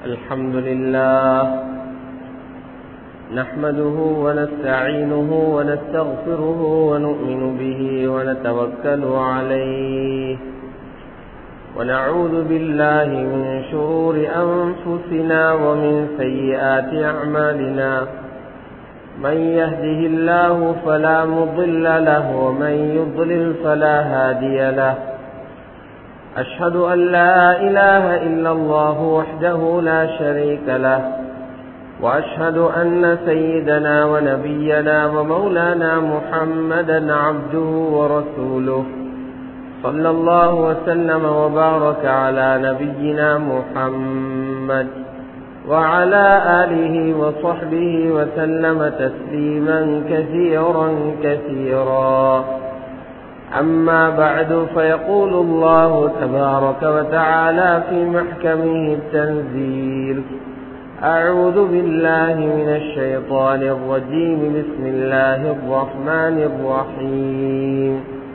الحمد لله نحمده ونستعينه ونستغفره ونؤمن به ونتوكل عليه ونعوذ بالله من شرور أنفسنا ومن سيئات أعمالنا من يهده الله فلا مضل له ومن يضلل فلا هادي له أشهد أن لا إله إلا الله وحده لا شريك له وأشهد أن سيدنا ونبينا ومولانا محمدا عبده ورسوله صلى الله وسلم وبارك على نبينا محمد وعلى آله وصحبه وسلم تسليما كثيرا كثيرا أما بعد فيقول الله تبارك وتعالى في محكمه التنزيل أعوذ بالله من الشيطان الرجيم بسم الله الرحمن الرحيم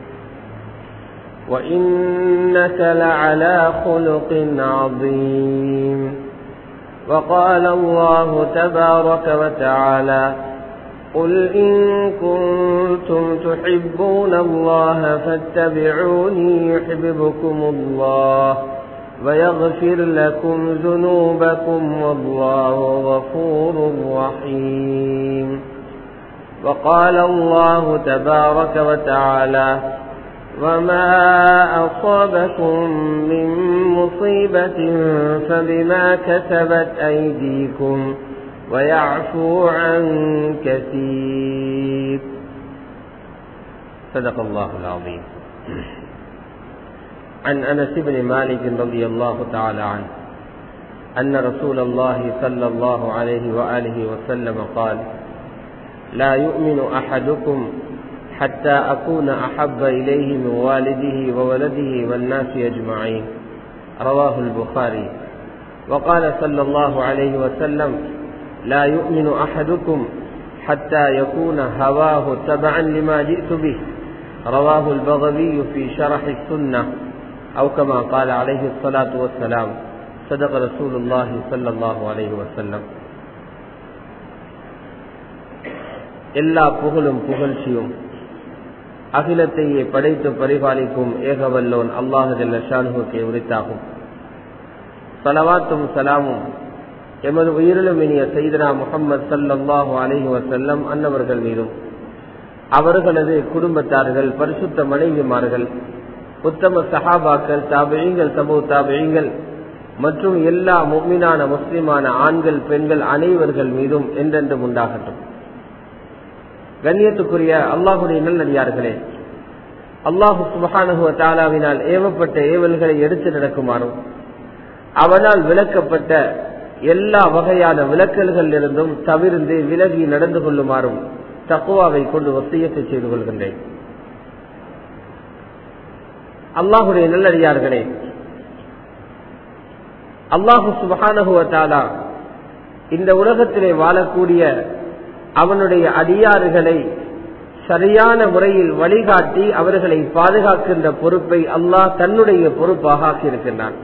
وإنك لعلى خلق عظيم وقال الله تبارك وتعالى قل إن كنتم تحبون الله فاتبعوني يحببكم الله ويغفر لكم ذنوبكم والله غفور رحيم وقال الله تبارك وتعالى وما أصابكم من مصيبة فبما كسبت أيديكم ويعفو عن كثير صدق الله العظيم عن أنس بن مالك رضي الله تعالى عنه أن رسول الله صلى الله عليه وآله وسلم قال لا يؤمن أحدكم حتى أكون أحب إليه من والده وولده والناس أجمعين رواه البخاري وقال صلى الله عليه وسلم لا يؤمن أحدكم حتى يكون هواه تبعا لما جئت به رواه البغوي في شرح السنة أو كما قال عليه الصلاة والسلام صدق رسول الله صلى الله عليه وسلم எல்லா புகழும் புகழ்ச்சியும் அகிலத்தையே படைத்து பரிபாலிக்கும் ஏகவல்லோன் அல்லாஹு ஷானுகே உரித்தாகும் சலவாத்தும் சலாமும் எமது உயிரிலும் இனிய செய்தனா முகமது சல்லாஹு அலஹி வசல்லம் அன்னவர்கள் மீதும் அவர்களது குடும்பத்தார்கள் பரிசுத்த மனைவிமார்கள் உத்தம சஹாபாக்கள் தாபியங்கள் சமூக தாபியங்கள் மற்றும் எல்லா முக்மினான முஸ்லிமான ஆண்கள் பெண்கள் அனைவர்கள் மீதும் என்றென்றும் உண்டாகட்டும் கண்ணியத்துக்குரிய அல்லாஹுடைய நல்லடியார்களே அல்லாஹு சுபஹானுகுவ தாலாவினால் ஏவப்பட்ட ஏவல்களை எடுத்து நடக்குமாறும் அவனால் விளக்கப்பட்ட எல்லா வகையான விளக்கல்கள் இருந்தும் தவிர்ந்து விலகி நடந்து கொள்ளுமாறும் தக்குவாவை கொண்டு வசியத்தை செய்து கொள்கின்றேன் அல்லாஹுடைய நல்லடியார்களே அல்லாஹு சுபகானுகுவத்தாலா இந்த உலகத்திலே வாழக்கூடிய அவனுடைய அடியாறுகளை சரியான முறையில் வழிகாட்டி அவர்களை பாதுகாக்கின்ற பொறுப்பை அல்லாஹ் தன்னுடைய பொறுப்பாக ஆக்கியிருக்கின்றான்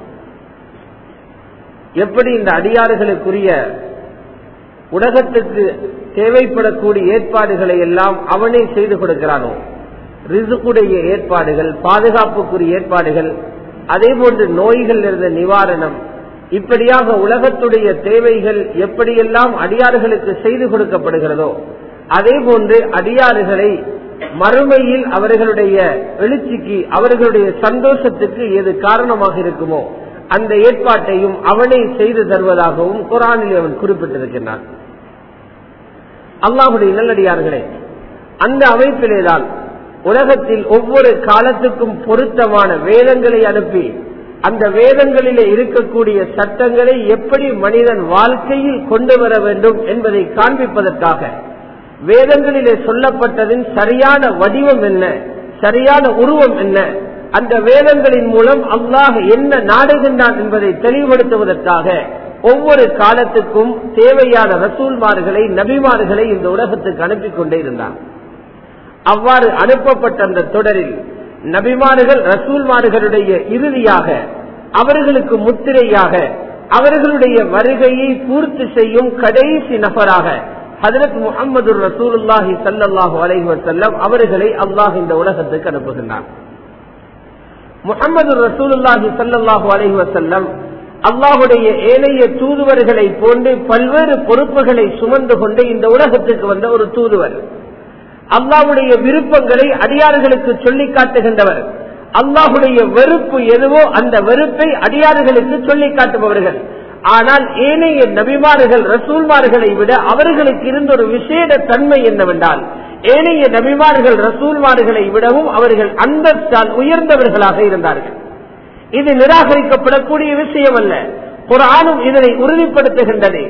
எப்படி இந்த அடியாறுகளுக்குரிய உலகத்துக்கு தேவைப்படக்கூடிய ஏற்பாடுகளை எல்லாம் அவனே செய்து கொடுக்கிறானோ ரிசுக்குடைய ஏற்பாடுகள் பாதுகாப்புக்குரிய ஏற்பாடுகள் அதே போன்று நோய்கள் இருந்த நிவாரணம் இப்படியாக உலகத்துடைய தேவைகள் எப்படியெல்லாம் அடியாறுகளுக்கு செய்து கொடுக்கப்படுகிறதோ அதே போன்று அடியாறுகளை மறுமையில் அவர்களுடைய எழுச்சிக்கு அவர்களுடைய சந்தோஷத்துக்கு எது காரணமாக இருக்குமோ அந்த ஏற்பாட்டையும் அவனே செய்து தருவதாகவும் குரானில் அவன் குறிப்பிட்டிருக்கின்றான் அல்லாஹுடைய நல்லடியார்களே அந்த அமைப்பிலேதான் உலகத்தில் ஒவ்வொரு காலத்துக்கும் பொருத்தமான வேதங்களை அனுப்பி அந்த வேதங்களிலே இருக்கக்கூடிய சட்டங்களை எப்படி மனிதன் வாழ்க்கையில் கொண்டு வர வேண்டும் என்பதை காண்பிப்பதற்காக வேதங்களிலே சொல்லப்பட்டதின் சரியான வடிவம் என்ன சரியான உருவம் என்ன அந்த வேதங்களின் மூலம் அல்லாஹ் என்ன நாடுகின்றான் என்பதை தெளிவுபடுத்துவதற்காக ஒவ்வொரு காலத்துக்கும் தேவையான ரசூல்மார்களை நபிமார்களை இந்த உலகத்துக்கு அனுப்பி கொண்டே இருந்தான் அவ்வாறு அனுப்பப்பட்ட அந்த தொடரில் நபிமார்கள் ரசூல்மார்களுடைய இறுதியாக அவர்களுக்கு முத்திரையாக அவர்களுடைய வருகையை பூர்த்தி செய்யும் கடைசி நபராக ஹதரத் முகமது ரசூலுல்லாஹி சல்லாஹூ அலைஹி வசல்லம் அவர்களை அல்லாஹ் இந்த உலகத்துக்கு அனுப்புகின்றார் முகமது ரசூலுல்லாஹி சல்லாஹூ அலைஹி வசல்லம் அல்லாஹுடைய ஏனைய தூதுவர்களை போன்று பல்வேறு பொறுப்புகளை சுமந்து கொண்டு இந்த உலகத்துக்கு வந்த ஒரு தூதுவர் அல்லாஹுடைய விருப்பங்களை அடியார்களுக்கு சொல்லி காட்டுகின்றவர் அல்லாஹுடைய வெறுப்பு எதுவோ அந்த வெறுப்பை அடியார்களுக்கு சொல்லி காட்டுபவர்கள் ஆனால் ஏனைய நபிமார்கள் ரசூல்மார்களை விட அவர்களுக்கு இருந்த ஒரு விசேட தன்மை என்னவென்றால் ஏனைய நபிமார்கள் ரசூல்மார்களை விடவும் அவர்கள் அந்தஸ்தால் உயர்ந்தவர்களாக இருந்தார்கள் இது நிராகரிக்கப்படக்கூடிய விஷயம் அல்ல குரானும் இதனை உறுதிப்படுத்துகின்றது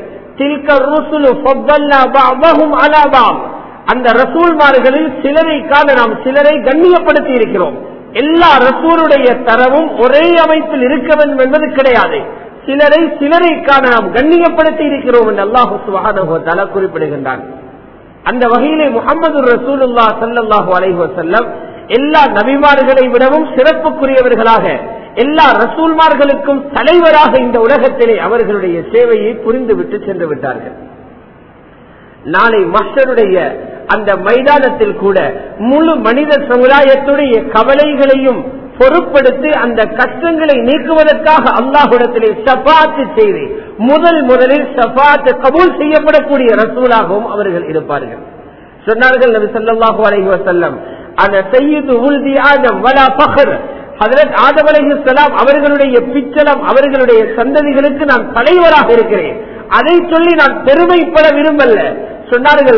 அந்த ரசூல்மார்களில் சிலரை காண நாம் சிலரை கண்ணியப்படுத்தி இருக்கிறோம் எல்லா ரசூலுடைய தரவும் ஒரே அமைப்பில் இருக்க வேண்டும் என்பது கிடையாது சிலரை சிலரை காண நாம் கண்ணியப்படுத்தி இருக்கிறோம் என்று அல்லாஹு சுகான குறிப்பிடுகின்றான் அந்த வகையிலே முகமது ரசூலுல்லா சல்லாஹூ அலைஹி வசல்லம் எல்லா நபிமார்களை விடவும் சிறப்புக்குரியவர்களாக எல்லா ரசூல்மார்களுக்கும் தலைவராக இந்த உலகத்திலே அவர்களுடைய சேவையை புரிந்துவிட்டு சென்று விட்டார்கள் நாளை மஷருடைய அந்த மைதானத்தில் கூட முழு மனித சமுதாயத்துடைய கவலைகளையும் பொருட்படுத்தி அந்த கஷ்டங்களை நீக்குவதற்காக அல்லாஹுடத்திலே சபாத்து செய்து முதல் முதலில் சபாத்து கபூல் செய்யப்படக்கூடிய ரசூலாகவும் அவர்கள் இருப்பார்கள் சொன்னார்கள் நபி சொல்லாஹு அலஹி வசல்லம் அந்த செய்யுது உறுதி ஆதம் வலா பகர் ஹதரத் ஆதம் அலஹிஸ்லாம் அவர்களுடைய பிச்சலம் அவர்களுடைய சந்ததிகளுக்கு நான் தலைவராக இருக்கிறேன் அதை சொல்லி நான் பெருமைப்பட விரும்பல்ல சொன்னார்கள்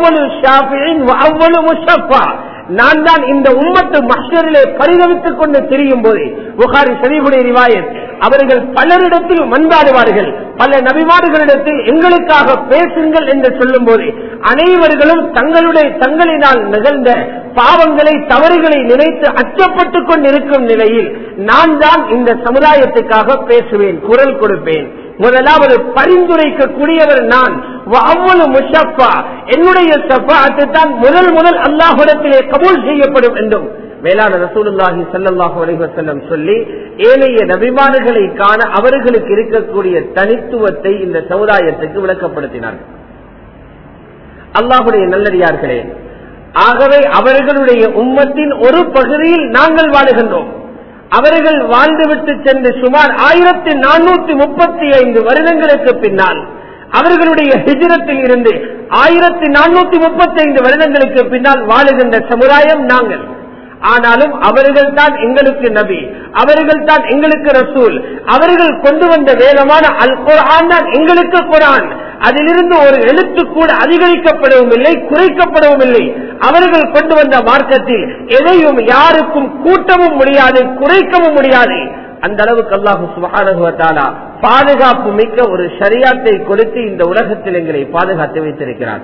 நான் தான் இந்த உம்மத்து மஷரிலே பரிதவித்துக் கொண்டு திரியும் போது புகாரி ஷரீஃபுடைய ரிவாயத் அவர்கள் பலரிடத்தில் மன்றாடுவார்கள் பல நபிமாடுகளிடத்தில் எங்களுக்காக பேசுங்கள் என்று சொல்லும் போது அனைவர்களும் தங்களுடைய தங்களினால் நிகழ்ந்த பாவங்களை தவறுகளை நினைத்து அச்சப்பட்டுக் கொண்டிருக்கும் நிலையில் நான் தான் இந்த சமுதாயத்துக்காக பேசுவேன் குரல் கொடுப்பேன் முதலாவது பரிந்துரைக்க கூடியவர் நான் அவ்வளவு முஷப்பா என்னுடைய சப்பாத்து தான் முதல் முதல் அல்லாஹிடத்திலே கபூல் செய்யப்படும் என்றும் மேலான ரசூலுல்லாஹி சல்லாஹூ அலைவசல்லம் சொல்லி ஏனைய நபிமான்களை காண அவர்களுக்கு இருக்கக்கூடிய தனித்துவத்தை இந்த சமுதாயத்துக்கு விளக்கப்படுத்தினார்கள் அல்லாஹுடைய நல்லடியார்களே ஆகவே அவர்களுடைய உம்மத்தின் ஒரு பகுதியில் நாங்கள் வாழுகின்றோம் அவர்கள் வாழ்ந்துவிட்டு சென்று சுமார் ஆயிரத்தி நானூத்தி முப்பத்தி ஐந்து வருடங்களுக்கு பின்னால் அவர்களுடைய ஹிஜரத்தில் இருந்து ஆயிரத்தி நானூத்தி முப்பத்தி ஐந்து வருடங்களுக்கு பின்னால் வாழுகின்ற சமுதாயம் நாங்கள் ஆனாலும் அவர்கள் தான் எங்களுக்கு நபி அவர்கள் தான் எங்களுக்கு ரசூல் அவர்கள் கொண்டு வந்த வேதமான அல் குரான் தான் எங்களுக்கு குரான் அதிலிருந்து ஒரு எழுத்து கூட அதிகரிக்கப்படவும் இல்லை குறைக்கப்படவும் இல்லை அவர்கள் கொண்டு வந்த மார்க்கத்தில் எதையும் யாருக்கும் கூட்டவும் முடியாது குறைக்கவும் முடியாது அந்த அளவுக்கு அல்லாஹு சுபானுவத்தாலா பாதுகாப்பு மிக்க ஒரு சரியாத்தை கொடுத்து இந்த உலகத்தில் எங்களை பாதுகாத்து வைத்திருக்கிறார்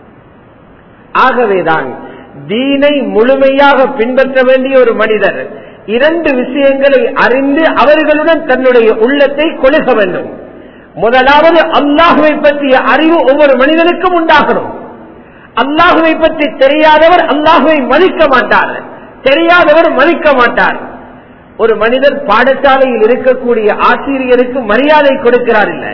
ஆகவேதான் தீனை முழுமையாக பின்பற்ற வேண்டிய ஒரு மனிதர் இரண்டு விஷயங்களை அறிந்து அவர்களுடன் தன்னுடைய உள்ளத்தை கொழுக வேண்டும் முதலாவது அல்லாஹுவை பற்றிய அறிவு ஒவ்வொரு மனிதனுக்கும் உண்டாகணும் அல்லாஹுவை பற்றி தெரியாதவர் அல்லாஹுவை மதிக்க மாட்டார் தெரியாதவர் மதிக்க மாட்டார் ஒரு மனிதர் பாடசாலையில் இருக்கக்கூடிய ஆசிரியருக்கு மரியாதை கொடுக்கிறார் இல்ல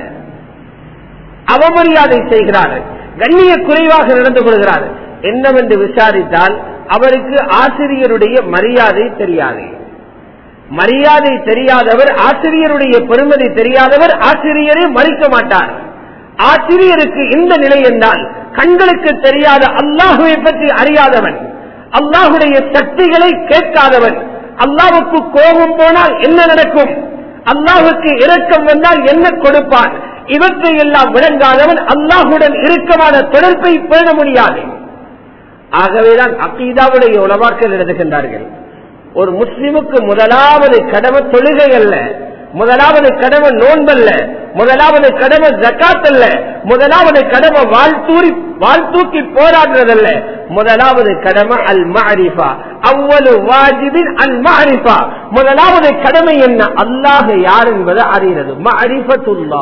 அவமரியாதை செய்கிறார் கண்ணிய குறைவாக நடந்து கொள்கிறார் என்னவென்று விசாரித்தால் அவருக்கு ஆசிரியருடைய மரியாதை தெரியாது மரியாதை தெரியாதவர் ஆசிரியருடைய பெருமதி தெரியாதவர் ஆசிரியரை மறிக்க மாட்டார் ஆசிரியருக்கு இந்த நிலை என்றால் கண்களுக்கு தெரியாத அல்லாஹுவை பற்றி அறியாதவன் அல்லாஹுடைய சக்திகளை கேட்காதவன் அல்லாவுக்கு கோபம் போனால் என்ன நடக்கும் அல்லாஹுக்கு இரக்கம் வந்தால் என்ன கொடுப்பான் இவற்றை எல்லாம் விளங்காதவன் அல்லாஹுடன் இறுக்கமான தொடர்பை பேண முடியாது ஆகவேதான் அக்கீதாவுடைய உணவாக்கள் எழுதுகின்றார்கள் ஒரு முஸ்லிமுக்கு முதலாவது கடமை தொழுகை அல்ல முதலாவது கடமை நோன்பல்ல முதலாவது கடமை ஜக்காத் அல்ல முதலாவது கடமை வாழ்த்தூரி வாழ்த்தூக்கி போராடுறதல்ல முதலாவது கடமை அல் மாரிஃபா அவ்வளவு வாஜிபின் அல் மாரிஃபா முதலாவது கடமை என்ன அல்லாஹ் யார் என்பது அறிகிறது மாரிஃபத்துல்லா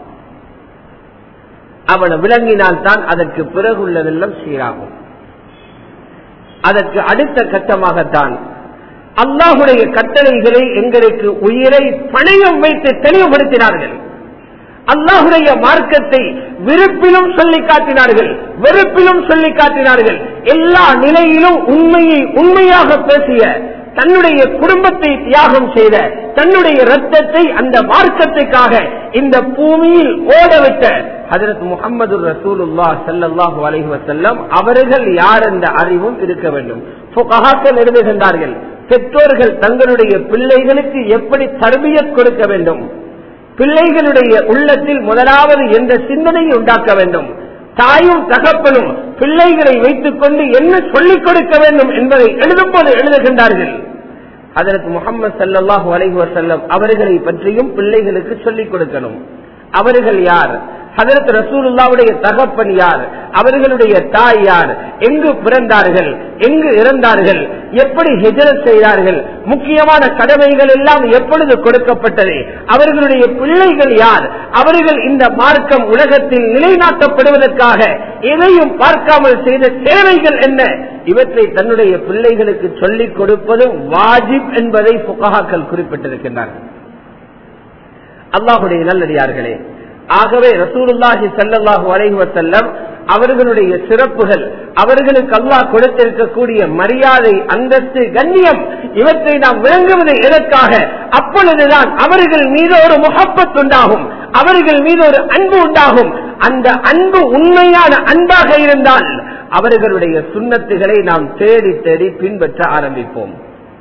அவனை விளங்கினால் தான் அதற்கு பிறகு உள்ளதெல்லாம் சீராகும் அதற்கு அடுத்த கட்டமாகத்தான் அல்லாஹுடைய கட்டளைகளை எங்களுக்கு உயிரை பணையம் வைத்து தெளிவுபடுத்தினார்கள் அல்லாஹுடைய மார்க்கத்தை விருப்பிலும் சொல்லி காட்டினார்கள் வெறுப்பிலும் சொல்லி காட்டினார்கள் எல்லா நிலையிலும் உண்மையை உண்மையாக பேசிய தன்னுடைய குடும்பத்தை தியாகம் செய்த தன்னுடைய ரத்தத்தை அந்த மார்க்கத்துக்காக இந்த பூமியில் ஓடவிட்ட ஹதரத் முகமது ரசூலுல்லா சல்லாஹூ அலஹி வசல்லம் அவர்கள் யார் என்ற அறிவும் இருக்க வேண்டும் புகஹாக்கள் எழுதுகின்றார்கள் பெற்றோர்கள் தங்களுடைய பிள்ளைகளுக்கு எப்படி தர்பியத் கொடுக்க வேண்டும் பிள்ளைகளுடைய உள்ளத்தில் முதலாவது எந்த சிந்தனையை உண்டாக்க வேண்டும் தாயும் தகப்பனும் பிள்ளைகளை வைத்துக் கொண்டு என்ன சொல்லிக் கொடுக்க வேண்டும் என்பதை எழுதும் போது எழுதுகின்றார்கள் அதற்கு முகமது சல்லாஹூ அலைஹி வசல்லம் அவர்களை பற்றியும் பிள்ளைகளுக்கு சொல்லிக் கொடுக்கணும் அவர்கள் யார் ஹதரத் ரசூலுல்லாவுடைய தகப்பன் யார் அவர்களுடைய தாய் யார் எங்கு பிறந்தார்கள் எங்கு இறந்தார்கள் எப்படி ஹெஜரத் செய்தார்கள் முக்கியமான கடமைகள் எல்லாம் எப்பொழுது கொடுக்கப்பட்டது அவர்களுடைய பிள்ளைகள் யார் அவர்கள் இந்த மார்க்கம் உலகத்தில் நிலைநாட்டப்படுவதற்காக எதையும் பார்க்காமல் செய்த சேவைகள் என்ன இவற்றை தன்னுடைய பிள்ளைகளுக்கு சொல்லிக் கொடுப்பதும் வாஜிப் என்பதை புகாக்கள் குறிப்பிட்டிருக்கின்றார்கள் அல்லாஹுடைய நல்லடியார்களே ஆகவே ரசூலுல்லாஹி சல்லாஹூ அலைஹி வசல்லம் அவர்களுடைய சிறப்புகள் அவர்களுக்கு அல்லாஹ் கொடுத்திருக்கக்கூடிய மரியாதை அந்தஸ்து கண்ணியம் இவற்றை நாம் விளங்குவது எதற்காக அப்பொழுதுதான் அவர்கள் மீது ஒரு முகப்பத் உண்டாகும் அவர்கள் மீது ஒரு அன்பு உண்டாகும் அந்த அன்பு உண்மையான அன்பாக இருந்தால் அவர்களுடைய சுண்ணத்துகளை நாம் தேடி தேடி பின்பற்ற ஆரம்பிப்போம்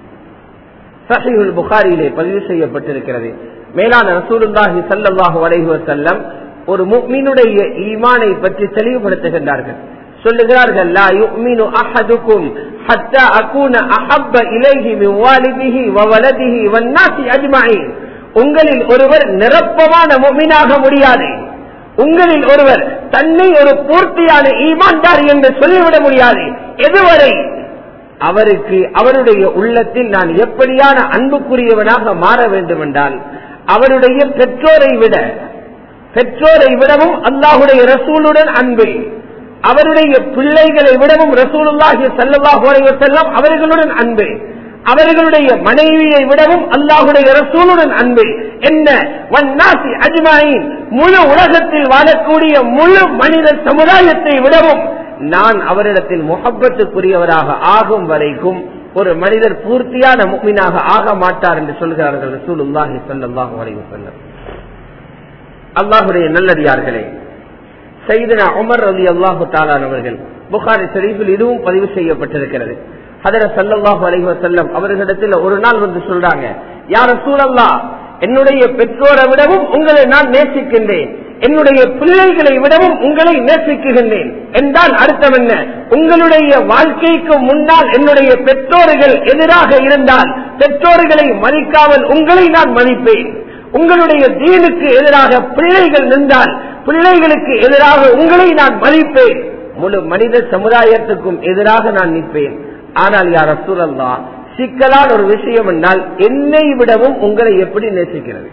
சஹிஹுல் புகாரியிலே பதிவு செய்யப்பட்டிருக்கிறது மேலான ரசூலுல்லாஹி சல்லாஹூ அலைஹி வசல்லம் ஒரு முக்மீனுடைய ஈமானை பற்றி தெளிவுபடுத்துகின்றார்கள் சொல்லுகிறார்கள் லா யுமினு அஹதுக்கும் ஹத்தா அகூன அஹப்ப இலைஹி மின் வாலிதிஹி வ வலதிஹி வன்னாசி அஜ்மஈன் உங்களில் ஒருவர் நிரப்பமான முக்மீனாக முடியாது உங்களில் ஒருவர் தன்னை ஒரு பூர்த்தியான ஈமான்தார் என்று சொல்லிவிட முடியாது எதுவரை அவருக்கு அவருடைய உள்ளத்தில் நான் எப்படியான அன்புக்குரியவனாக மாற வேண்டும் என்றால் அவருடைய பெற்றோரை விட பெற்றோரை விடவும் அல்லாஹுடைய ரசூலுடன் அன்பு அவருடைய பிள்ளைகளை விடவும் ரசூலுல்லாஹி சல்லாஹு செல்லம் அவர்களுடன் அன்பு அவர்களுடைய மனைவியை விடவும் அல்லாஹுடைய ரசூலுடன் அன்பு என்ன வன்னாசி அஜ்மாயின் முழு உலகத்தில் வாழக்கூடிய முழு மனித சமுதாயத்தை விடவும் நான் அவரிடத்தில் முகப்பத்துக்குரியவராக ஆகும் வரைக்கும் ஒரு மனிதர் பூர்த்தியான முக்மீனாக ஆக மாட்டார் என்று சொல்கிறார்கள் ரசூலுல்லாஹி ஸல்லல்லாஹு அலைஹி வஸல்லம் அல்லாஹ்வுடைய நல்லடியார்களே சையதுனா உமர் ரலியல்லாஹு தஆலா அவர்கள் புகாரி ஷரீஃபில் இதுவும் பதிவு செய்யப்பட்டிருக்கிறது ஹதரத் ஸல்லல்லாஹு அலைஹி வஸல்லம் அவர்களிடத்தில் ஒரு நாள் வந்து சொல்றாங்க யா ரசூலல்லாஹ் என்னுடைய பெற்றோரை விடவும் உங்களை நான் நேசிக்கின்றேன் என்னுடைய பிள்ளைகளை விடவும் உங்களை நேசிக்குகின்றேன் என்றால் அர்த்தம் என்ன உங்களுடைய வாழ்க்கைக்கு முன்னால் என்னுடைய பெற்றோர்கள் எதிராக இருந்தால் பெற்றோர்களை மதிக்காமல் உங்களை நான் மதிப்பேன் உங்களுடைய தீனுக்கு எதிராக பிள்ளைகள் நின்றால் பிள்ளைகளுக்கு எதிராக உங்களை நான் மதிப்பேன் முழு மனித சமுதாயத்துக்கும் எதிராக நான் நிற்பேன் ஆனால் யார் அசுரல்லா சிக்கலான ஒரு விஷயம் என்றால் என்னை விடவும் உங்களை எப்படி நேசிக்கிறது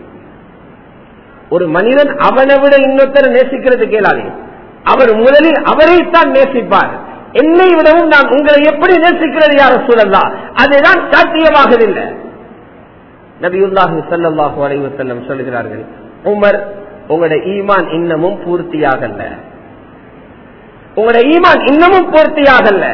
ஒரு மனிதன் அவனை விட இன்னொருத்தர் நேசிக்கிறது கேளாதே அவர் முதலில் அவரைத்தான் நேசிப்பார் என்னை விடவும் நான் உங்களை எப்படி நேசிக்கிறது யார சூழல்லா அதுதான் சாத்தியமாகவில்லை நபியுல்லாஹி சல்லாஹூ அலைவு செல்லம் சொல்கிறார்கள் உமர் உங்களுடைய ஈமான் இன்னமும் பூர்த்தியாகல்ல உங்களுடைய ஈமான் இன்னமும் பூர்த்தியாகல்ல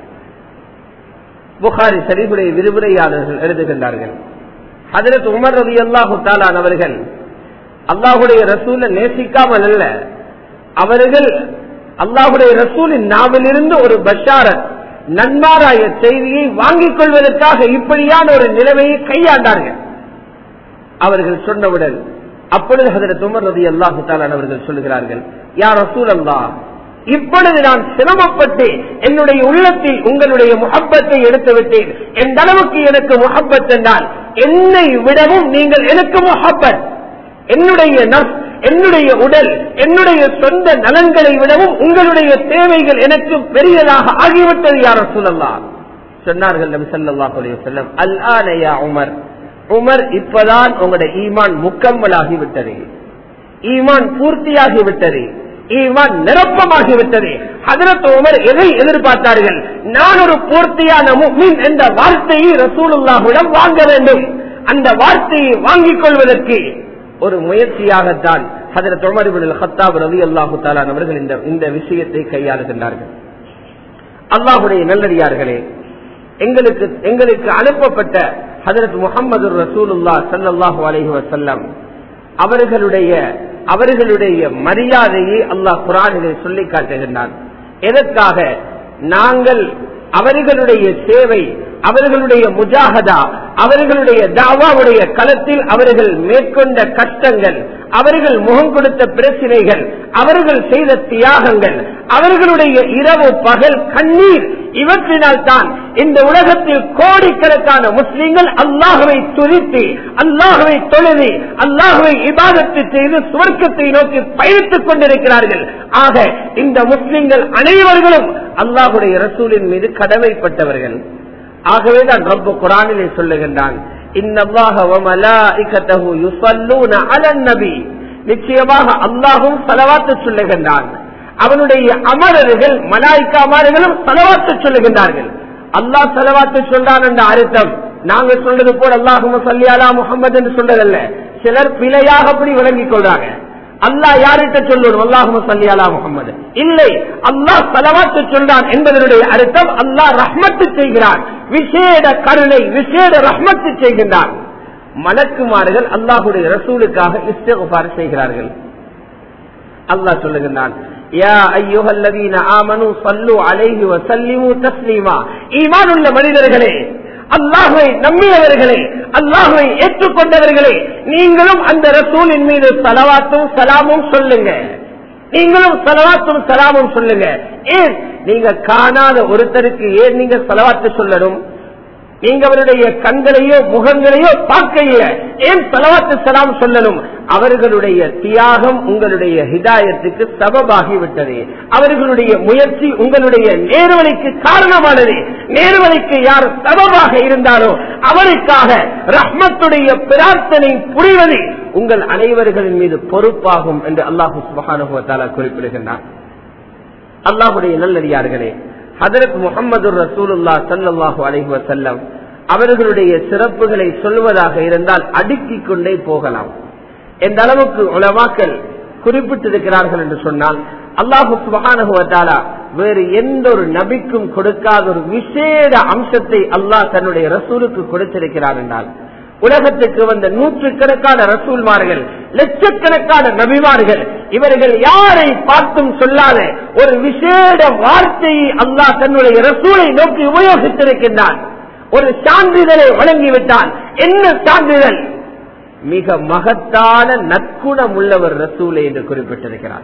புகாரி சரிபுடைய விரிவுரையாளர்கள் எழுதுகின்றார்கள் அதற்கு உமர் ரவி அல்லாஹு தாலான் அவர்கள் அல்லாஹுடைய ரசூலை நேசிக்காமல் அல்ல அவர்கள் அல்லாஹுடைய ரசூலின் நாவிலிருந்து ஒரு பஷாரத் நன்மாராய செய்தியை வாங்கிக் கொள்வதற்காக இப்படியான ஒரு நிலைமையை கையாண்டார்கள் அவர்கள் சொன்னவுடன் அப்பொழுது ஹதரத் உமர் ரதி அல்லாஹு தாலான் அவர்கள் சொல்லுகிறார்கள் யார் ரசூல் அல்லா இப்பொழுது நான் சிரமப்பட்டு என்னுடைய உள்ளத்தில் உங்களுடைய முகப்பத்தை எடுத்து விட்டேன் எந்த அளவுக்கு எனக்கு முகப்பத் என்றால் என்னை விடவும் நீங்கள் எனக்கு முகப்பத் என்னுடைய நப் என்னுடைய உடல் என்னுடைய சொந்த நலன்களை விடவும் உங்களுடைய தேவைகள் எனக்கு பெரியதாக ஆகிவிட்டது யார சொல்லலாம் சொன்னார்கள் நபி ஸல்லல்லாஹு அலைஹி வஸல்லம் அல் ஆனயா உமர் உமர் இப்பதான் உங்களுடைய ஈமான் முக்கம்மலாகி விட்டது ஈமான் பூர்த்தியாகி விட்டது ஈமான் நிரப்பமாகி விட்டது ஹதரத் உமர் எதை எதிர்பார்த்தார்கள் நான் ஒரு பூர்த்தியான முக்மின் என்ற வார்த்தையை ரசூலுல்லாஹுடன் வாங்க வேண்டும் அந்த வார்த்தையை வாங்கிக் கொள்வதற்கு ஒரு முயற்சியாகத்தான் ஹதரத் உமர் இப்னு ஹத்தாப் ரலியல்லாஹு தஆலா அவர்கள் இந்த இந்த விஷயத்தை கையாளுகின்றார்கள் அல்லாஹுடைய நல்லடியார்களே எங்களுக்கு எங்களுக்கு அனுப்பப்பட்ட ஹதரத் முகமது ரசூலுல்லா சல்லாஹூ அலைஹி வசல்லம் அவர்களுடைய அவர்களுடைய மரியாதையை அல்லாஹ் குரானிலே சொல்லி காட்டுகின்றான் எதற்காக நாங்கள் அவர்களுடைய சேவை அவர்களுடைய முஜாகதா அவர்களுடைய தாவாவுடைய களத்தில் அவர்கள் மேற்கொண்ட கஷ்டங்கள் அவர்கள் முகம் கொடுத்த பிரச்சனைகள் அவர்கள் செய்த தியாகங்கள் அவர்களுடைய இரவு பகல் கண்ணீர் இவற்றினால் தான் இந்த உலகத்தில் கோடிக்கணக்கான முஸ்லிம்கள் அல்லாஹுவை துதித்து அல்லாஹுவை தொழுது அல்லாஹுவை இபாதத்து செய்து சுவர்க்கத்தை நோக்கி பயணித்துக் கொண்டிருக்கிறார்கள் ஆக இந்த முஸ்லிம்கள் அனைவர்களும் அல்லாஹுடைய ரசூலின் மீது கடமைப்பட்டவர்கள் ஆகவேதான் ரப்பு குரானிலே சொல்லுகின்றான் நிச்சயமாக அல்லாஹும் செலவாத்து சொல்லுகின்றான் அவனுடைய அமரர்கள் மலாய்க்கா அமரர்களும் செலவாத்து சொல்லுகின்றார்கள் அல்லாஹ் செலவாத்து சொல்றான் என்ற அர்த்தம் நாங்க சொல்றது போல அல்லாஹும் சல்லியாலா முகமது என்று சொல்றதல்ல சிலர் பிழையாக அப்படி விளங்கிக் கொள்றாங்க அல்லாஹ் யார்கிட்ட சொல்லணும் அல்லாஹும் சல்லியாலா முகமது இல்லை அல்லாஹ் செலவாத்து சொல்றான் என்பதனுடைய அர்த்தம் அல்லாஹ் ரஹ்மத்து செய்கிறான் விசேட கருணை விசேட ரஹ்மத்து செய்கின்றான் மலக்குமார்கள் அல்லாஹுடைய ரசூலுக்காக இஸ்தகுபார் செய்கிறார்கள் அல்லாஹ் சொல்லுகின்றான் உள்ள மனிதர்களே அல்லாஹுவை நம்பியவர்களே அல்லாஹுவை ஏற்றுக்கொண்டவர்களே நீங்களும் அந்த ரசூலின் மீது சலவாத்தும் சலாமும் சொல்லுங்க நீங்களும் சலவாத்தும் சலாமும் சொல்லுங்க ஏன் நீங்க காணாத ஒருத்தருக்கு ஏன் நீங்க சலவாத்து சொல்லணும் நீங்க அவருடைய கண்களையோ முகங்களையோ பார்க்கையில ஏன் சலவாத்து சலாம் சொல்லணும் அவர்களுடைய தியாகம் உங்களுடைய ஹிதாயத்துக்கு சபபாகி விட்டது அவர்களுடைய முயற்சி உங்களுடைய நேர்வழிக்கு காரணமானது நேர்வழிக்கு யார் சபபாக இருந்தாலோ அவருக்காக ரஹ்மத்துடைய பிரார்த்தனை புரிவது உங்கள் அனைவர்களின் மீது பொறுப்பாகும் என்று அல்லாஹு சுபகானுபவத்தால குறிப்பிடுகின்றார் அல்லாஹுடைய நல்லடியார்களே ஹதரத் முகமது ரசூலுல்லா சல்லாஹூ அலஹி வசல்லம் அவர்களுடைய சிறப்புகளை சொல்வதாக இருந்தால் அடுக்கிக் கொண்டே போகலாம் எந்த அளவுக்கு உலமாக்கல் குறிப்பிட்டிருக்கிறார்கள் என்று சொன்னால் அல்லாஹு சுபகானுவத்தாலா வேறு எந்த ஒரு நபிக்கும் கொடுக்காத ஒரு விசேட அம்சத்தை அல்லாஹ் தன்னுடைய ரசூலுக்கு கொடுத்திருக்கிறார் என்றால் உலகத்துக்கு வந்த நூற்றுக்கணக்கான ரசூல்மார்கள் லட்சக்கணக்கான நபிமார்கள் இவர்கள் யாரை பார்த்தும் சொல்லாத ஒரு விசேட வார்த்தையை அல்லாஹ் தன்னுடைய ரசூலை நோக்கி உபயோகித்திருக்கின்றான் ஒரு சான்றிதழை வழங்கிவிட்டான் என்ன சான்றிதழ் மிக மகத்தான நற்குணம் உள்ளவர் ரசூலை என்று குறிப்பிட்டிருக்கிறார்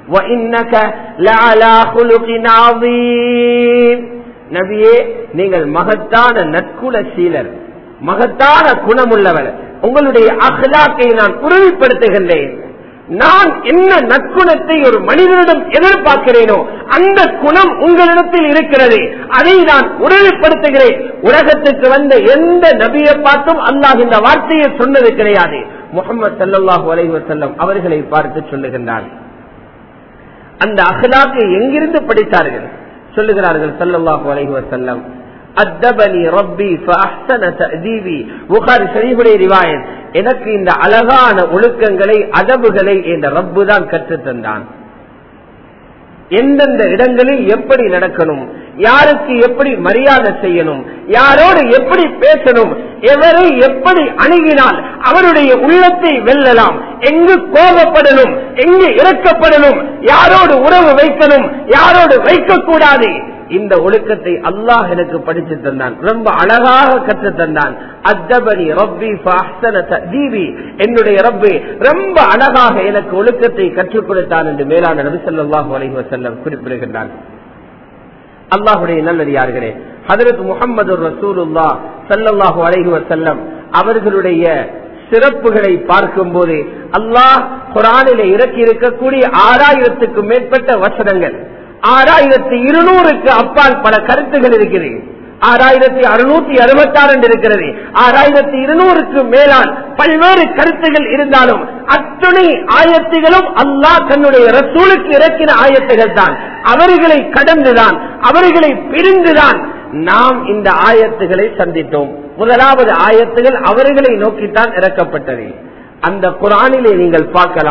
நபியே நீங்கள் மகத்தான நற்குண சீலர் மகத்தான குணமுள்ளவர் உங்களுடைய அகலாக்கை நான் உறுதிப்படுத்துகின்றேன் நான் என்ன நற்குணத்தை ஒரு மனிதனிடம் எதிர்பார்க்கிறேனோ அந்த குணம் உங்களிடத்தில் இருக்கிறது அதை நான் உறுதிப்படுத்துகிறேன் உலகத்துக்கு வந்த எந்த நபியை பார்த்தும் அல்லாஹ் இந்த வார்த்தையை சொன்னது கிடையாது முகமது சல்லாஹூ அலைவசல்லம் அவர்களை பார்த்து சொல்லுகின்றார் அந்த அகலாக்கை எங்கிருந்து படித்தார்கள் சொல்லுகிறார்கள் சல்லாஹூ அலைவசல்லம் அத்தபனி ரப்பி தஅதீபி புகாரி ஷரீஃபுடைய ரிவாயத் எனக்கு இந்த அழகான ஒழுக்கங்களை அதபுகளை என்ற ரப்பு தான் கற்றுத் தந்தான் எந்தெந்த இடங்களில் எப்படி நடக்கணும் யாருக்கு எப்படி மரியாதை செய்யணும் யாரோடு எப்படி பேசணும் எவரை எப்படி அணுகினால் அவருடைய உள்ளத்தை வெல்லலாம் எங்கு கோபப்படணும் எங்கு இறக்கப்படணும் யாரோடு உறவு வைக்கணும் யாரோடு வைக்கக்கூடாது இந்த ஒழுக்கத்தை அல்லாஹ் எனக்கு படித்து தந்தான் ரொம்ப அழகாக கற்று தந்தான் அத்தபனி ரப்பி தீபி என்னுடைய ரப்பி ரொம்ப அழகாக எனக்கு ஒழுக்கத்தை கற்றுக் கொடுத்தான் என்று மேலான நபி சொல்லாஹு அலஹி வசல்லம் குறிப்பிடுகின்றான் அல்லாஹுடைய நல்லடியார்களே ஹதரத் முகமது ரசூலுல்லா சல்லாஹூ அலஹி வசல்லம் அவர்களுடைய சிறப்புகளை பார்க்கும் போது அல்லாஹ் குரானில இறக்கி இருக்கக்கூடிய ஆறாயிரத்துக்கும் மேற்பட்ட வசனங்கள் ஆறாயிரத்தி இருநூறுக்கு அப்பால் பல கருத்துகள் இருக்கிறது ஆறாயிரத்தி அறுநூத்தி அறுபத்தி ஆறு இருக்கிறது ஆறாயிரத்தி இருநூறுக்கு மேலால் பல்வேறு கருத்துகள் இருந்தாலும் அத்துணை ஆயத்துகளும் அல்லாஹ் தன்னுடைய ரசூலுக்கு இறக்கின ஆயத்துகள் தான் அவர்களை கடந்துதான் அவர்களை பிரிந்துதான் நாம் இந்த ஆயத்துகளை சந்தித்தோம் முதலாவது ஆயத்துகள் அவர்களை நோக்கித்தான் இறக்கப்பட்டது அந்த குரானிலே நீங்கள் பார்க்கலாம்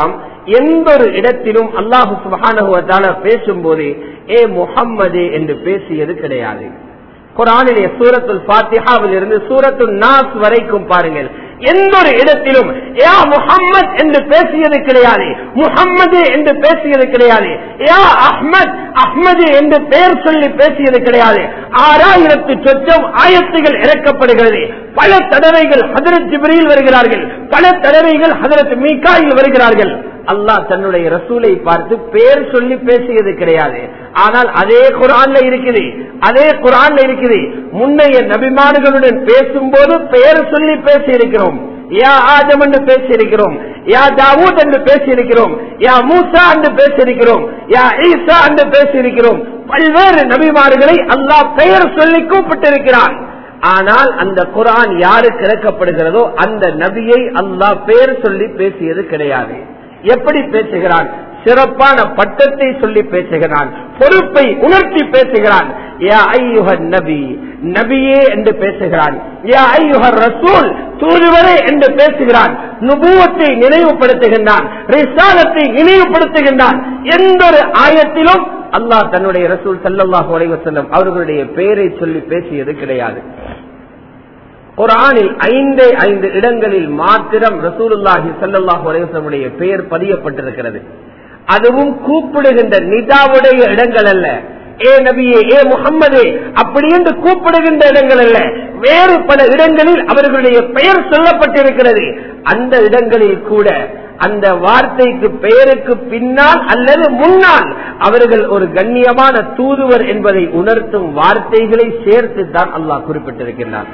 எந்த ஒரு இடத்திலும் அல்லாஹு சுபஹானஹுவத்தால பேசும்போது ஏ முஹம்மதே என்று பேசியது கிடையாது குரானிலே சூரத்துல் பாத்திஹாவில் இருந்து சூரத்துல் நாஸ் வரைக்கும் பாருங்கள் எந்த ஒரு இடத்திலும் யா முஹம்மத் என்று பேசியது கிடையாது முஹம்மது என்று பேசியது கிடையாது யா அஹ்மத் அஹ்மது என்று பெயர் சொல்லி பேசியது கிடையாது ஆறாயிரத்து சொச்சம் ஆயத்துகள் இறக்கப்படுகிறது பல தடவைகள் ஹதரத் ஜிப்ரீல் வருகிறார்கள் பல தடவைகள் ஹதரத் மீகாயில் வருகிறார்கள் அல்லாஹ் தன்னுடைய ரசூலை பார்த்து பேர் சொல்லி பேசியது கிடையாது ஆனால் அதே குரான்ல இருக்குது அதே குரான்ல இருக்குது முன்னைய நபிமான்களுடன் பேசும்போது பெயர் சொல்லி பேசி இருக்கிறோம் யா ஆதம் என்று பேசியிருக்கிறோம் யா தாவூத் என்று பேசியிருக்கிறோம் யா மூசா என்று பேசியிருக்கிறோம் யா ஈசா என்று பேசியிருக்கிறோம் பல்வேறு நபிமார்களை அல்லாஹ் பெயர் சொல்லி கூப்பிட்டிருக்கிறான் ஆனால் அந்த குரான் யாருக்கு இறக்கப்படுகிறதோ அந்த நபியை அல்லாஹ் பெயர் சொல்லி பேசியது கிடையாது எப்படி பேசுகிறான் சிறப்பான பட்டத்தை சொல்லி பேசுகிறான் பொறுப்பை உணர்த்தி பேசுகிறான் யா ஐயுகர் நபி நபியே என்று பேசுகிறான் யா ஐயுகர் ரசூல் தூதுவரே என்று பேசுகிறான் நுபுவத்தை நினைவுபடுத்துகின்றான் ரிசாலத்தை நினைவுபடுத்துகின்றான் எந்த ஒரு ஆயத்திலும் அல்லாஹ் தன்னுடைய ரசூல் சல்லாஹூ அலைவசல்லம் அவர்களுடைய பெயரை சொல்லி பேசியது கிடையாது குரானில் ஐந்தே ஐந்து இடங்களில் மாத்திரம் ரசூலுல்லாஹி சல்லாஹூ அலைவசனுடைய பெயர் பதியப்பட்டிருக்கிறது அதுவும் கூப்பிடுகின்ற நிதாவுடைய இடங்கள் அல்ல ஏ நபியே ஏ முகம்மதே அப்படி என்று கூப்பிடுகின்ற இடங்கள் அல்ல வேறு பல இடங்களில் அவர்களுடைய பெயர் சொல்லப்பட்டிருக்கிறது அந்த இடங்களில் கூட அந்த வார்த்தைக்கு பெயருக்கு பின்னால் அல்லது முன்னால் அவர்கள் ஒரு கண்ணியமான தூதுவர் என்பதை உணர்த்தும் வார்த்தைகளை சேர்த்து தான் அல்லாஹ் குறிப்பிட்டிருக்கின்றார்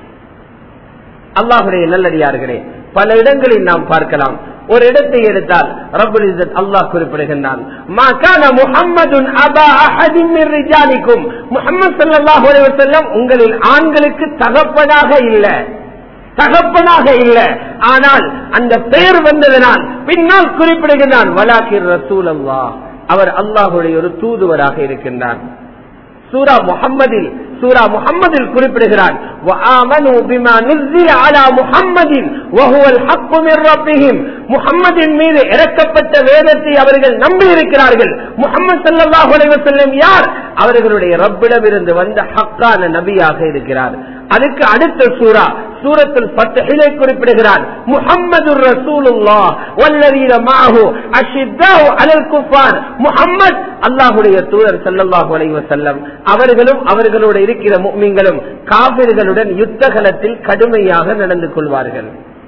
அல்லாஹுடைய நல்லடியார்களே பல இடங்களில் நாம் பார்க்கலாம் ஒரு இடத்தை எடுத்தால் ரபுல் இஸ்ஸத் அல்லாஹ் குறிப்பிடுகின்றான் முஹம்மதுன் அபா அஹதின் மின் ரிஜாலிக்கும் முஹம்மது ஸல்லல்லாஹு அலைஹி வஸல்லம் உங்களில் ஆண்களுக்கு தகப்பனாக இல்ல தகப்பனாக இல்ல ஆனால் அந்த பெயர் வந்ததனால் பின்னால் குறிப்பிடுகின்றான் வலாக்கிர் ரசூல் அல்லாஹ் அவர் அல்லாஹுடைய ஒரு தூதுவராக இருக்கின்றார் சூரா முகம்மதில் சூரா முகம்மதில் குறிப்பிடுகிறான் முகம்மதின் மீது இறக்கப்பட்ட வேதத்தை அவர்கள் நம்பி இருக்கிறார்கள் முகமது சல்லாஹ் செல்லும் யார் அவர்களுடைய ரப்பிடமிருந்து வந்த ஹக்கான நபியாக இருக்கிறார் அதுக்கு அடுத்த சூரா சூரத்தில் பத்திலே குறிப்பிடுகிறார் முகம்மது ரசூலுல்லா வல்லரீர மாஹு அஷித்தாஹு அலல் குஃபார் முகம்மது அல்லாஹுடைய தூதர் சல்லல்லாஹு அலைஹி வஸல்லம் அவர்களும் அவர்களோடு இருக்கிற முஃமின்களும் காபிர்களுடன் யுத்த களத்தில் கடுமையாக நடந்து கொள்வார்கள்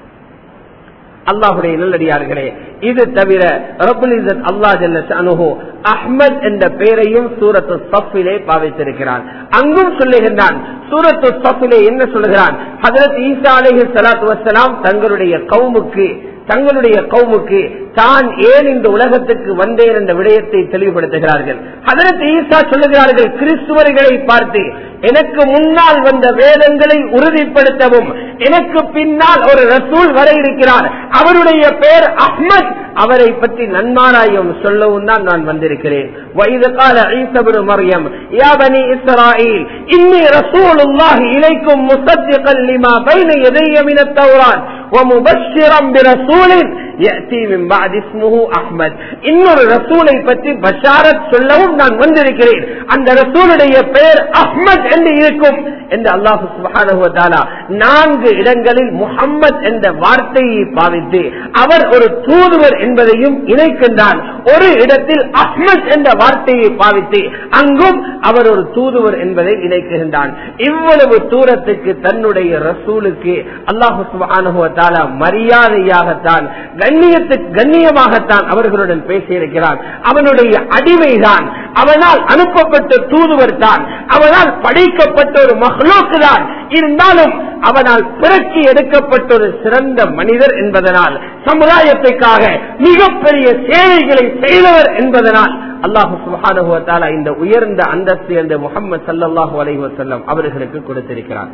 அல்லாஹுடைய நல்லடியார்களே இது தவிர அல்லா ஜல்லு அஹ்மத் என்ற பெயரையும் சூரத்து சஃபிலே பாவித்திருக்கிறான் அங்கும் சொல்லுகின்றான் சூரத்து சஃபிலே என்ன சொல்லுகிறான் ஹதரத் ஈசா அலஹி சலாத்து வசலாம் தங்களுடைய கவுமுக்கு தங்களுடைய கவுமுக்கு தான் ஏன் இந்த உலகத்துக்கு வந்தேன் என்ற விடயத்தை தெளிவுபடுத்துகிறார்கள் அதற்கு ஈசா சொல்லுகிறார்கள் கிறிஸ்துவர்களை பார்த்து எனக்கு முன்னால் வந்த வேதங்களை உறுதிப்படுத்தவும் எனக்கு பின்னால் ஒரு ரசூல் வர இருக்கிறார் அவருடைய பெயர் அஹ்மத் அவரை பற்றி நன்மாராயம் சொல்லவும் தான் நான் வந்திருக்கிறேன் வயது கால ஐசபுரு மரியம் யாபனி இஸ்ராயில் இன்னி ரசூல் உல்லாஹி இலைக்கும் முசத்திகல் லிமா பைன எதைய மின தௌரான் ومبشرا برسول يأتي من بعد اسمه أحمد இன்னொரு ரசூலை பற்றி பஷாரத் சொல்லவும் நான் வந்திருக்கிறேன் அந்த ரசூலுடைய பெயர் அஹ்மத் என்று இருக்கும் என்று அல்லாஹு சுபானுவதாலா நான்கு இடங்களில் முகம்மது என்ற வார்த்தையை பாவித்து அவர் ஒரு தூதுவர் என்பதையும் இணைக்கின்றான் ஒரு இடத்தில் அஹ்மத் என்ற வார்த்தையை பாவித்து அங்கும் அவர் ஒரு தூதுவர் என்பதை இணைக்கின்றான் இவ்வளவு தூரத்துக்கு தன்னுடைய ரசூலுக்கு அல்லாஹு சுபானுவதாலா மரியாதையாகத்தான் கண்ணியத்துக்கு கண்ணியமாகத்தான் அவர்களுடன் பேசியிருக்கிறான் அவனுடைய அடிமைதான் அவனால் அனுப்பப்பட்ட தூதுவர் தான் அவனால் படைக்கப்பட்ட ஒரு மகளோக்கு தான் இருந்தாலும் அவனால் பிறக்கி எடுக்கப்பட்ட ஒரு சிறந்த மனிதர் என்பதனால் சமுதாயத்துக்காக மிகப்பெரிய சேவைகளை செய்தவர் என்பதனால் அல்லாஹு சுபானுவத்தாலா இந்த உயர்ந்த அந்தஸ்து என்ற முகமது சல்லாஹூ அலைஹி வசல்லம் அவர்களுக்கு கொடுத்திருக்கிறார்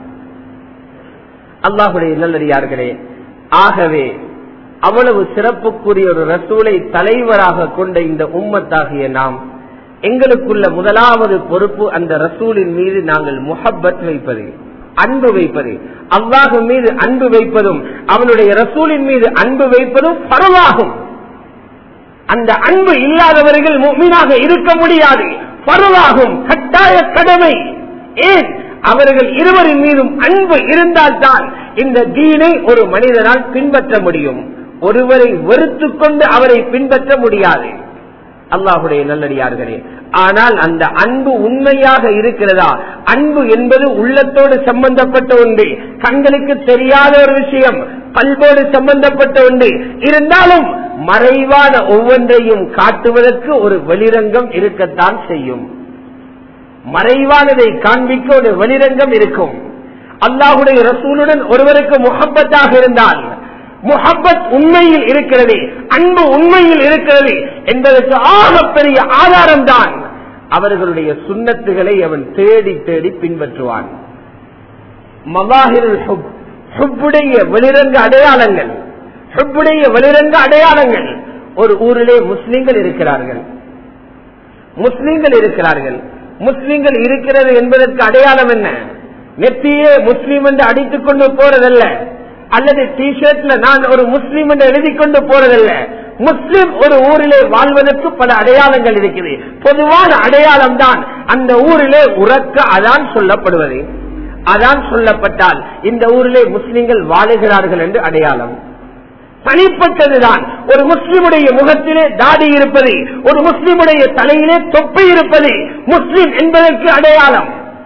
அல்லாஹுடைய நல்லடியார்களே ஆகவே அவ்வளவு சிறப்புக்குரிய ஒரு ரசூலை தலைவராக கொண்ட இந்த உம்மத்தாகிய நாம் எங்களுக்குள்ள முதலாவது பொறுப்பு அந்த ரசூலின் மீது நாங்கள் முஹப்பத் வைப்பது அன்பு வைப்பது அல்லாஹு மீது அன்பு வைப்பதும் அவனுடைய ரசூலின் மீது அன்பு வைப்பதும் பரவாகும் அந்த அன்பு இல்லாதவர்கள் மீனாக இருக்க முடியாது பருவாகும் கட்டாய கடமை ஏன் அவர்கள் இருவரின் மீதும் அன்பு இருந்தால்தான் இந்த தீனை ஒரு மனிதனால் பின்பற்ற முடியும் ஒருவரை வெறுத்து கொண்டு அவரை பின்பற்ற முடியாது அல்லாஹுடைய நல்லடியார்களே ஆனால் அந்த அன்பு உண்மையாக இருக்கிறதா அன்பு என்பது உள்ளத்தோடு சம்பந்தப்பட்ட ஒன்று கண்களுக்கு தெரியாத ஒரு விஷயம் பல்போடு சம்பந்தப்பட்ட ஒன்று இருந்தாலும் மறைவான ஒவ்வொன்றையும் காட்டுவதற்கு ஒரு வெளிரங்கம் இருக்கத்தான் செய்யும் மறைவானதை காண்பிக்க ஒரு வெளிரங்கம் இருக்கும் அல்லாஹுடைய ரசூலுடன் ஒருவருக்கு முகப்பத்தாக இருந்தால் முகப்பத் உண்மையில் இருக்கிறது அன்பு உண்மையில் இருக்கிறது என்பதற்கு ஆகப்பெரிய ஆதாரம் தான் அவர்களுடைய சுண்ணத்துகளை அவன் தேடி தேடி பின்பற்றுவான் மவாஹிருல் ஹுப் ஹுப்புடைய வெளிரங்க அடையாளங்கள் ஹுப்புடைய வெளிரங்க அடையாளங்கள் ஒரு ஊரிலே முஸ்லிம்கள் இருக்கிறார்கள் முஸ்லிம்கள் இருக்கிறார்கள் முஸ்லிம்கள் இருக்கிறது என்பதற்கு அடையாளம் என்ன நெத்தியே முஸ்லீம் என்று அடித்துக் கொண்டு போறதல்ல அல்லது டி ஷர்ட்ல நான் ஒரு முஸ்லீம் என்று எழுதி கொண்டு போறதல்ல முஸ்லிம் ஒரு ஊரிலே வாழ்வதற்கு பல அடையாளங்கள் இருக்குது பொதுவான அடையாளம் தான் அந்த ஊரிலே உறக்க அதான் சொல்லப்படுவது அதான் சொல்லப்பட்டால் இந்த ஊரிலே முஸ்லிம்கள் வாழுகிறார்கள் என்று அடையாளம் தனிப்பட்டதுதான் ஒரு முஸ்லிமுடைய முகத்திலே தாடி இருப்பது ஒரு முஸ்லிமுடைய தலையிலே தொப்பை இருப்பது முஸ்லிம் என்பதற்கு அடையாளம்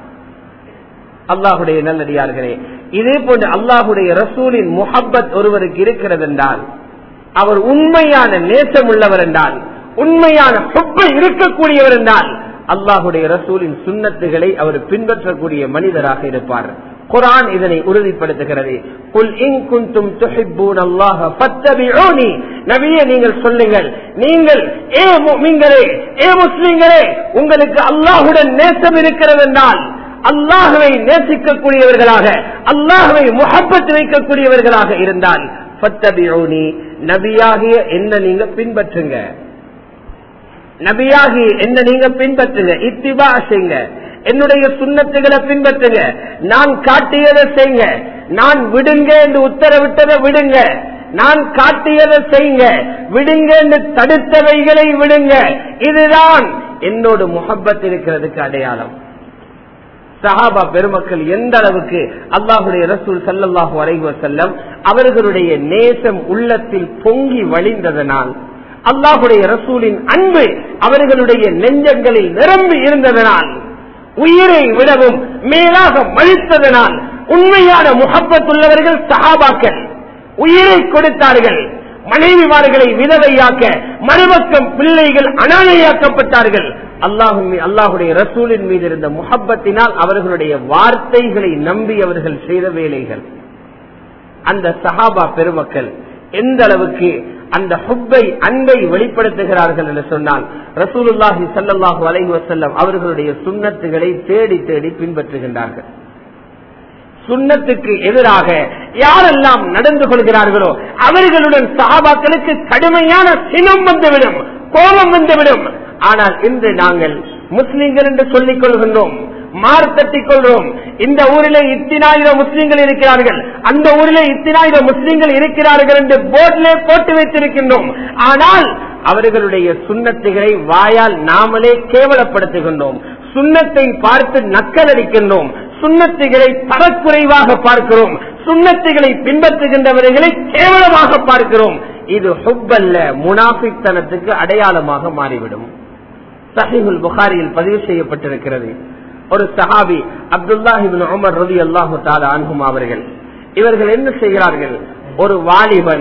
அல்லாஹுடைய நல்லடியார்களே இதே போன்று அல்லாஹுடைய ரசூலின் முஹப்பத் ஒருவருக்கு இருக்கிறது என்றால் அவர் உண்மையான நேசம் உள்ளவர் என்றால் உண்மையான சொப்பை இருக்கக்கூடியவர் என்றால் அல்லாஹுடைய ரசூலின் சுண்ணத்துகளை அவர் பின்பற்றக்கூடிய மனிதராக இருப்பார் குரான் இதனை உறுதிப்படுத்துகிறது குல் இன் குந்தும் துஹிப்பூன் அல்லாஹ ஃபத்தபிஊனி நபியே நீங்கள் சொல்லுங்கள் நீங்கள் ஏ முஃமின்களே ஏ முஸ்லிம்களே உங்களுக்கு அல்லாஹ்வுடன் நேசம் இருக்கிறது என்றால் அல்லாஹுவை நேசிக்கக்கூடியவர்களாக அல்லாஹுவை முகப்பத்து வைக்கக்கூடியவர்களாக இருந்தால் ஃபத்தபிஊனி நபியாகிய என்ன நீங்க பின்பற்றுங்க நபியாகி என்ன நீங்க பின்பற்றுங்க இத்திபா செய்யுங்க என்னுடைய சுண்ணத்துகளை பின்பற்றுங்க நான் காட்டியதை செய்யுங்க நான் விடுங்க என்று உத்தரவிட்டதை விடுங்க நான் காட்டியதை செய்யுங்க விடுங்க என்று தடுத்தவைகளை விடுங்க இதுதான் என்னோட முகப்பத் இருக்கிறதுக்கு அடையாளம் சஹாபா பெருமக்கள் எந்த அளவுக்கு அல்லாஹுடைய ரசூல் சல்லல்லாஹு அலைஹி செல்லம் அவர்களுடைய நேசம் உள்ளத்தில் பொங்கி வழிந்ததனால் அல்லாஹுடைய ரசூலின் அன்பு அவர்களுடைய நெஞ்சங்களில் நிரம்பி இருந்ததனால் உயிரை விடவும் மேலாக மழித்ததனால் உண்மையான முகப்பத்துள்ளவர்கள் சஹாபாக்கள் உயிரை கொடுத்தார்கள் மனைவிமார்களை விதவையாக்க மறுபக்கம் பிள்ளைகள் அனாதையாக்கப்பட்டார்கள் அல்லாஹும் அல்லாஹுடைய ரசூலின் மீது இருந்த முகப்பத்தினால் அவர்களுடைய வார்த்தைகளை நம்பி அவர்கள் செய்த வேலைகள் அந்த சஹாபா பெருமக்கள் எந்த அளவுக்கு அந்த ஹுப்பை அன்பை வெளிப்படுத்துகிறார்கள் என்று சொன்னால் ரசூலுல்லாஹி சல்லாஹூ அலைஹி வசல்லம் அவர்களுடைய சுண்ணத்துகளை தேடி தேடி பின்பற்றுகின்றார்கள் சுண்ணத்துக்கு எதிராக யாரெல்லாம் நடந்து கொள்கிறார்களோ அவர்களுடன் சஹாபாக்களுக்கு கடுமையான சினம் வந்துவிடும் கோபம் வந்துவிடும் ஆனால் இன்று நாங்கள் முஸ்லிம்கள் என்று சொல்லிக் கொள்கின்றோம் மார்த்தட்டிக் கொள்றோம் இந்த ஊரிலே இத்தினாயிரம் முஸ்லிம்கள் இருக்கிறார்கள் அந்த ஊரிலே இத்தினாயிரம் முஸ்லிம்கள் இருக்கிறார்கள் என்று போர்டிலே போட்டு வைத்திருக்கின்றோம் ஆனால் அவர்களுடைய சுண்ணத்துகளை வாயால் நாமளே கேவலப்படுத்துகின்றோம் சுண்ணத்தை பார்த்து நக்கல் அடிக்கின்றோம் சுண்ணத்துகளை தரக்குறைவாக பார்க்கிறோம் சுண்ணத்துகளை பின்பற்றுகின்றவர்களை கேவலமாக பார்க்கிறோம் இது ஹுப்பல்ல முனாஃபித்தனத்துக்கு அடையாளமாக மாறிவிடும் சஹிகுல் புகாரியில் பதிவு செய்யப்பட்டிருக்கிறது ஒரு சஹாபி அப்துல்லாஹிபின் உமர் ரவி அல்லாஹு தாலா அன்ஹும் அவர்கள் இவர்கள் என்ன செய்கிறார்கள் ஒரு வாலிபன்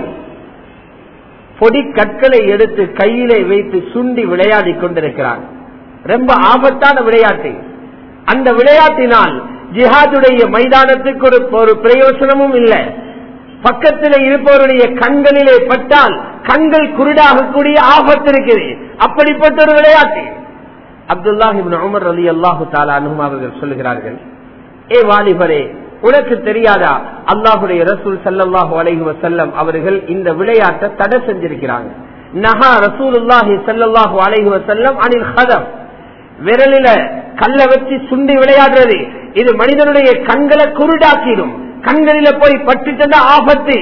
பொடி கற்களை எடுத்து கையிலே வைத்து சுண்டி விளையாடி கொண்டிருக்கிறான் ரொம்ப ஆபத்தான விளையாட்டு அந்த விளையாட்டினால் ஜிஹாதுடைய மைதானத்துக்கு ஒரு ஒரு பிரயோசனமும் இல்லை பக்கத்தில் இருப்பவருடைய கண்களிலே பட்டால் கண்கள் குருடாகக்கூடிய ஆபத்து இருக்குது அப்படிப்பட்ட ஒரு விளையாட்டு அப்துல்லாஹிபின் உமர் அலி அல்லாஹு தாலானும் அவர்கள் சொல்லுகிறார்கள் ஏ வாலிபரே உனக்கு தெரியாதா அல்லாஹுடைய ரசூல் சல்லாஹூ அலைஹி வசல்லம் அவர்கள் இந்த விளையாட்டை தடை செஞ்சிருக்கிறாங்க நஹா ரசூலுல்லாஹி சல்லாஹூ அலைஹி வசல்லம் அனில் ஹதம் விரலில கல்ல வச்சு சுண்டி விளையாடுறது இது மனிதனுடைய கண்களை குருடாக்கிடும் கண்களில போய் பட்டுட்டா ஆபத்து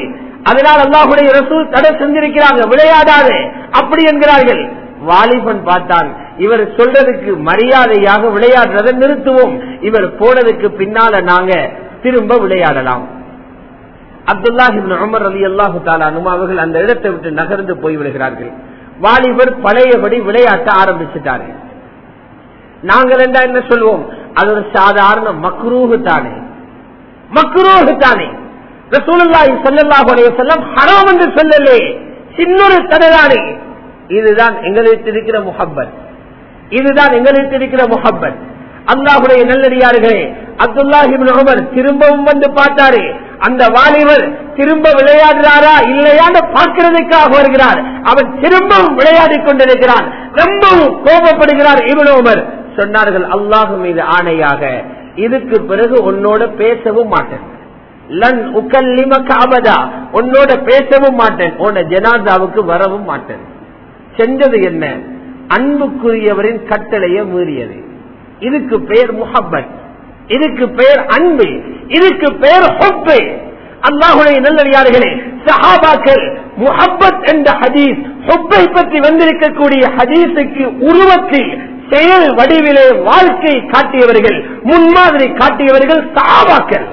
அதனால் அல்லாஹுடைய ரசூல் தடை செஞ்சிருக்கிறாங்க விளையாடாதே அப்படி என்கிறார்கள் வாலிபன் பார்த்தான் இவர் சொல்றதுக்கு மரியாதையாக விளையாடுறதை நிறுத்துவோம் இவர் போனதுக்கு பின்னால நாங்க திரும்ப விளையாடலாம் அப்துல்லாஹிபின் உமர் அலி அல்லாஹு தாலானும் அவர்கள் அந்த இடத்தை விட்டு நகர்ந்து போய் விடுகிறார்கள் வாலிபர் பழையபடி விளையாட்ட ஆரம்பிச்சுட்டாரு நாங்கள் என்ன என்ன சொல்வோம் அது ஒரு சாதாரண மக்ரூஹு தானே மக்ரூஹு தானே ரசூலுல்லாஹி ஸல்லல்லாஹு அலைஹி வஸல்லம் ஹராம் என்று சொல்லலே சின்னொரு தடதானே இதுதான் எங்களுக்கு இருக்கிற முஹப்பத் இதுதான் எங்களுக்கு இருக்கிற முஹப்பத் அல்லாஹுடைய நல்லடியார்களே அப்துல்லாஹிபின் உமர் திரும்பவும் வந்து பார்த்தாரு அந்த வாலிபர் திரும்ப விளையாடுறாரா இல்லையான்னு பார்க்கிறதுக்காக வருகிறார் அவன் திரும்பவும் விளையாடி கொண்டிருக்கிறான் ரொம்பவும் கோபப்படுகிறார் இவன் உமர் சொன்னார்கள் அல்லாஹு மீது ஆணையாக இதுக்கு பிறகு உன்னோட பேசவும் மாட்டேன் லன் உக்கல்லிம காபதா உன்னோட பேசவும் மாட்டேன் உன்ன ஜனாதாவுக்கு வரவும் மாட்டேன் செஞ்சது என்ன அன்புக்குரியவரின் கட்டளைய மீறியது இதுக்கு பெயர் முஹப்பத் இதுக்கு பெயர் அன்பு இதுக்கு பெயர் ஹொப்பு அல்லாஹுடைய நல்லடியார்களே சஹாபாக்கள் முஹப்பத் என்ற ஹதீஸ் ஹொப்பை பற்றி வந்திருக்கக்கூடிய ஹதீஸுக்கு உருவத்தில் செயல் வடிவிலே வாழ்க்கை காட்டியவர்கள் முன்மாதிரி காட்டியவர்கள் சஹாபாக்கள்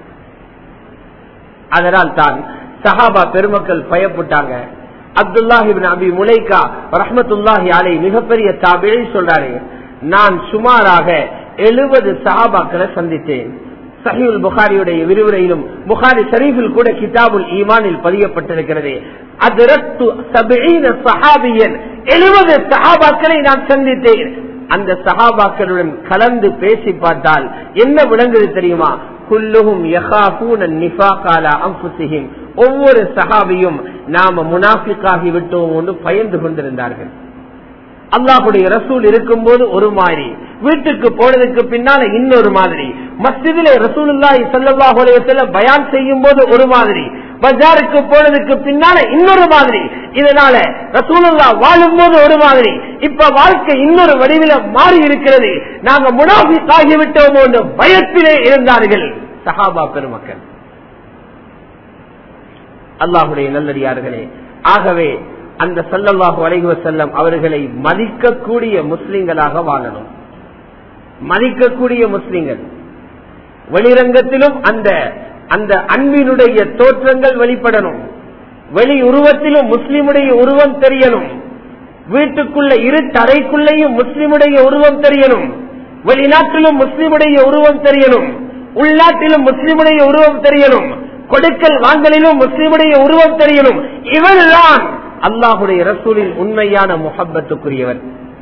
அதனால் தான் சஹாபா பெருமக்கள் பயப்பட்டாங்க அப்துல்லாஹிபின் அபி முலைக்கா ரஹமத்துல்லாஹி அலை மிகப்பெரிய தாபிழை சொல்றாரு நான் சுமாராக எழுபது சஹாபாக்களை சந்தித்தேன் சஹீல் புகாரியுடைய விரிவுரையிலும் புகாரி ஷரீஃபில் கூட கிதாபுல் ஈமானில் பதியப்பட்டிருக்கிறது சஹாபியன் எழுபது சஹாபாக்களை நான் சந்தித்தேன் அந்த சஹாபாக்களுடன் கலந்து பேசி பார்த்தால் என்ன விளங்குது தெரியுமா குல்லுகும் ஒவ்வொரு சஹாபியும் நாம முனாஃபிக்காகி விட்டோம் என்று பயந்து கொண்டிருந்தார்கள் அல்லாஹுடைய ரசூல் இருக்கும் போது ஒரு மாதிரி வீட்டுக்கு போனதுக்கு பின்னால இன்னொரு மாதிரி மஸ்ஜிதிலே ரசூலுல்லாஹி ஸல்லல்லாஹு அலைஹி வஸல்லம் பயான் செய்யும் போது ஒரு மாதிரி பஜாருக்கு போனதுக்கு பின்னால இன்னொரு மாதிரி இதனால ரசூலுல்லா வாழும் போது ஒரு மாதிரி இப்ப வாழ்க்கை இன்னொரு வடிவில மாறி இருக்கிறது நாங்க முனாஃபிக் ஆகிவிட்டோம் என்று பயத்திலே இருந்தார்கள் சஹாபா பெருமக்கள் அல்லாஹுடைய நல்லடியார்களே ஆகவே அந்த சல்லல்லாஹு அலைஹி வஸல்லம் அவர்களை மதிக்கக்கூடிய முஸ்லிம்களாக வாழணும் மதிக்கக்கூடிய முஸ்லிம்கள் வெளிரங்கத்திலும் அந்த அந்த அன்பினுடைய தோற்றங்கள் வெளிப்படணும் வெளி உருவத்திலும் முஸ்லிமுடைய உருவம் தெரியணும் வீட்டுக்குள்ள இரு தரைக்குள்ளேயும் முஸ்லிமுடைய உருவம் தெரியணும் வெளிநாட்டிலும் முஸ்லிமுடைய உருவம் தெரியணும் உள்நாட்டிலும் முஸ்லிமுடைய உருவம் தெரியணும் கொடுக்கல் வாங்கலிலும் முஸ்லிமுடைய உருவம் தெரியணும் இவர்தான் அல்லாஹுடைய ரசூலின் உண்மையான முகப்பத்துக்குரியவர்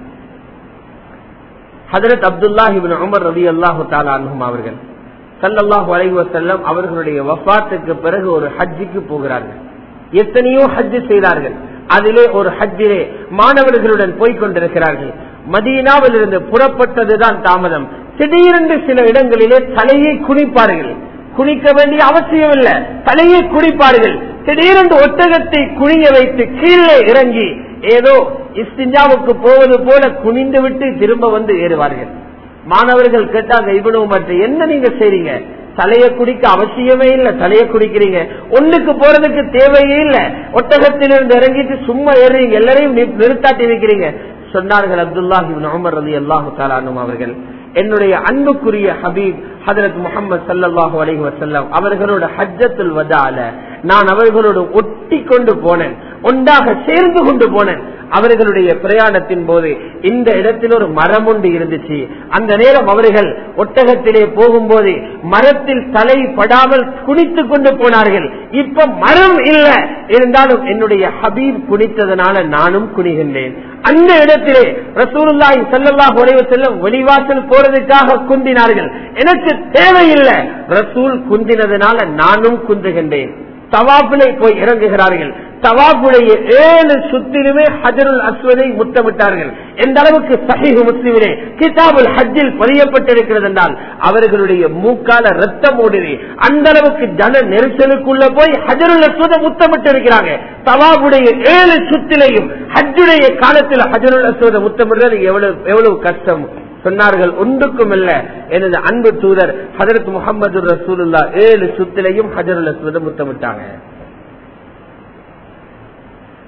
ஹதரத் அப்துல்லாஹிபின் உமர் ரவி அல்லாஹு தாலும் அவர்கள் சல்லல்லாஹு அலைஹி வசல்லம் அவர்களுடைய வஃபாத்துக்கு பிறகு ஒரு ஹஜ்ஜுக்கு போகிறார்கள் எத்தனையோ ஹஜ்ஜு செய்தார்கள் அதிலே ஒரு ஹஜ்ஜிலே மாணவர்களுடன் போய்கொண்டிருக்கிறார்கள் மதீனாவில் இருந்து புறப்பட்டதுதான் தாமதம் திடீரென்று சில இடங்களிலே தலையை குனிப்பார்கள் குனிக்க வேண்டிய அவசியம் இல்ல தலையை குனிப்பார்கள் திடீரென்று ஒட்டகத்தை குனிய வைத்து கீழே இறங்கி ஏதோ இஸ்திஞ்சாவுக்கு போவது போல குனிந்து விட்டு திரும்ப வந்து ஏறுவார்கள் மாணவர்கள் கேட்டாங்க இவ்வளவு மற்ற என்ன நீங்க செய்றீங்க தலையை குடிக்க அவசியமே இல்ல தலையை குடிக்கிறீங்க ஒண்ணுக்கு போறதுக்கு தேவையே இல்ல ஒட்டகத்திலிருந்து இறங்கிட்டு சும்மா ஏறுறீங்க எல்லாரையும் நிறுத்தாட்டி வைக்கிறீங்க சொன்னார்கள் அப்துல்லாஹி உமர் அலி அல்லாஹு தாலானும் அவர்கள் என்னுடைய அன்புக்குரிய ஹபீப் ஹதரத் முகமது சல்லாஹூ அலஹி வசல்லம் அவர்களோட ஹஜ்ஜத்துல் வதால நான் அவர்களோடு ஒட்டி கொண்டு போனேன் ஒன்றாக சேர்ந்து கொண்டு போனேன் அவர்களுடைய பிரயாணத்தின் போது இந்த இடத்தில் ஒரு மரம் ஒன்று இருந்துச்சு அந்த நேரம் அவர்கள் ஒட்டகத்திலே போகும்போது மரத்தில் தலை படாமல் குனித்து கொண்டு போனார்கள் இப்ப மரம் இல்ல இருந்தாலும் என்னுடைய ஹபீப் குனித்ததனால நானும் குனிகின்றேன் அந்த இடத்திலே ரசூலுல்லாஹி ஸல்லல்லாஹு அலைஹி வஸல்லம் வெளிவாசல் போறதுக்காக குந்தினார்கள் எனக்கு தேவையில்லை ரசூல் குந்தினதனால நானும் குந்துகின்றேன் தவாப்பிலே போய் இறங்குகிறார்கள் தவாப்புடைய ஏழு சுத்திலுமே ஹஜருல் அஸ்வதை முத்தமிட்டார்கள் எந்த அளவுக்கு சஹீஹ் முஸ்லிமிலே கிதாபுல் ஹஜ்ஜில் பதியப்பட்டிருக்கிறது என்றால் அவர்களுடைய மூக்கால ரத்தம் ஓடுது அந்த அளவுக்கு ஜன நெரிசலுக்குள்ள போய் ஹஜருல் அஸ்வதை முத்தமிட்டு இருக்கிறாங்க தவாபுடைய ஏழு சுத்திலையும் ஹஜ்ஜுடைய காலத்தில் ஹஜருல் அஸ்வதை முத்தமிடுறது எவ்வளவு எவ்வளவு கஷ்டம் சொன்னார்கள் ஒன்றுக்கும் இல்ல எனது அன்பு தூதர் ஹதரத் முகமது ரசூலுல்லா ஏழு சுத்திலையும் ஹஜருல் அஸ்வதை முத்தமிட்டாங்க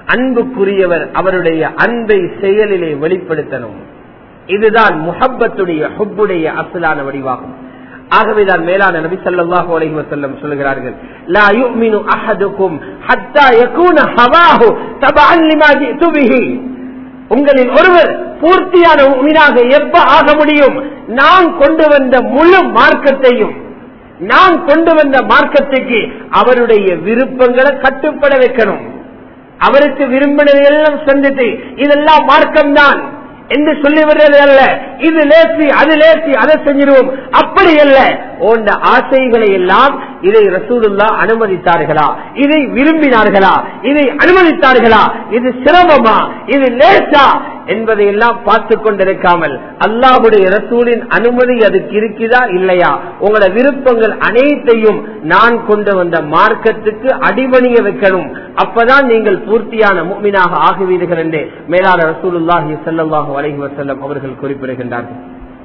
அன்புக்குரியவர் அவருடைய அன்பை செயலிலே வெளிப்படுத்தணும் இதுதான் முஹப்பத்துடைய ஹுப்புடைய அசலான வடிவாகும் ஆகவேதான் மேலான நபி ஸல்லல்லாஹு அலைஹி வஸல்லம் சொல்கிறார்கள் லா யுமினு அஹதுக்கும் ஹத்தா யகூன ஹவாஹு தபஅன் லிமா ஜிது பிஹி உங்களில் ஒருவர் பூர்த்தியான முஃமினாக எப்ப ஆக முடியும் நான் கொண்டு வந்த முழு மார்க்கத்தையும் நான் கொண்டு வந்த மார்க்கத்துக்கு அவருடைய விருப்பங்களை கட்டுப்பட வைக்கணும் அவருக்கு விரும்பினதை எல்லாம் சந்தித்து இதெல்லாம் மார்க்கம்தான் என்று சொல்லி விடுறது அல்ல இது லேசி அது லேசி அதை செஞ்சிருவோம் அப்படி அல்ல உண்ட ஆசைகளை எல்லாம் இதை ரசூலுல்லா அனுமதித்தார்களா இதை விரும்பினார்களா இதை அனுமதித்தார்களா இது சிரமமா இது லேசா என்பதை எல்லாம் பார்த்து கொண்டிருக்காமல் அல்லாஹுடைய ரசூலின் அனுமதி அதுக்கு இருக்குதா இல்லையா உங்களோட விருப்பங்கள் அனைத்தையும் நான் கொண்டு வந்த மார்க்கத்துக்கு அடிபணிய வைக்கணும் அப்பதான் நீங்கள் பூர்த்தியான முக்மினாக ஆகுவீர்கள் என்று மேலான ரசூலுல்லாஹி ஸல்லல்லாஹு அலைஹி வஸல்லம் அவர்கள் குறிப்பிடுகின்றார்கள்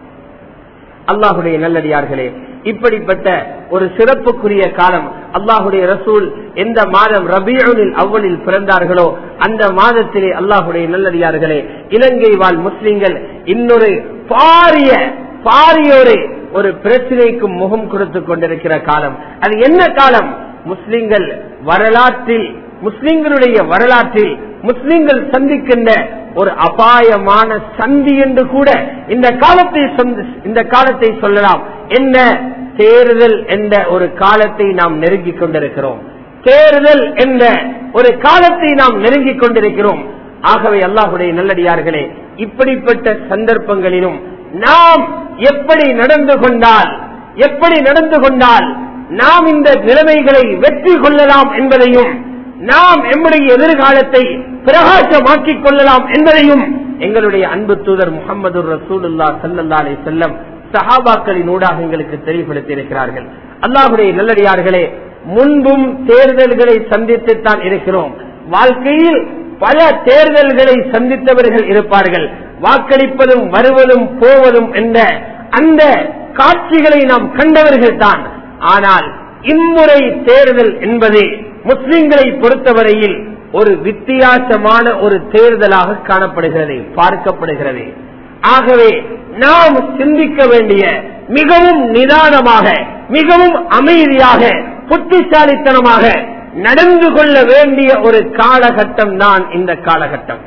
அல்லாஹுடைய நல்லடியார்களே இப்படிப்பட்ட ஒரு சிறப்புக்குரிய காலம் அல்லாஹுடைய ரசூல் எந்த மாதம் ரபியுனில் அவ்வளில் பிறந்தார்களோ அந்த மாதத்திலே அல்லாஹுடைய நல்லடியார்களே இலங்கை வாழ் முஸ்லிம்கள் இன்னொரு பாரிய பாரிய ஒரு ஒரு பிரச்சனைக்கும் முகம் கொடுத்து கொண்டிருக்கிற காலம் அது என்ன காலம் முஸ்லிம்கள் வரலாற்றில் முஸ்லிம்களுடைய வரலாற்றில் முஸ்லிம்கள் சந்திக்கின்ற ஒரு அபாயமான சந்தி என்று கூட இந்த காலத்தை இந்த காலத்தை சொல்லலாம் என்ன தேர்தல் என்ற ஒரு காலத்தை நாம் நெருங்கிக் கொண்டிருக்கிறோம் தேர்தல் என்ற ஒரு காலத்தை நாம் நெருங்கிக் கொண்டிருக்கிறோம் ஆகவே அல்லாஹுடைய நல்லடியார்களே இப்படிப்பட்ட சந்தர்ப்பங்களிலும் நாம் எப்படி நடந்து கொண்டால் எப்படி நடந்து கொண்டால் நாம் இந்த நிலைமைகளை வெற்றி கொள்ளலாம் என்பதையும் நாம் எம்முடைய எதிர்காலத்தை பிரகாசமாக்கிக் கொள்ளலாம் என்பதையும் எங்களுடைய அன்பு தூதர் முகமது ரசூலுல்லா சல்லல்லா அலி செல்லம் சஹாபாக்களின் ஊடாக எங்களுக்கு தெளிவுபடுத்தி இருக்கிறார்கள் அல்லாஹுடைய நல்லடியார்களே முன்பும் தேர்தல்களை சந்தித்துத்தான் இருக்கிறோம் வாழ்க்கையில் பல தேர்தல்களை சந்தித்தவர்கள் இருப்பார்கள் வாக்களிப்பதும் வருவதும் போவதும் என்ற அந்த காட்சிகளை நாம் கண்டவர்கள் தான் ஆனால் இம்முறை தேர்தல் என்பது முஸ்லிம்களை பொறுத்தவரையில் ஒரு வித்தியாசமான ஒரு தேர்தலாக காணப்படுகிறது பார்க்கப்படுகிறது ஆகவே நாம் சிந்திக்க வேண்டிய மிகவும் நிதானமாக மிகவும் அமைதியாக புத்திசாலித்தனமாக நடந்து கொள்ள வேண்டிய ஒரு காலகட்டம் தான் இந்த காலகட்டம்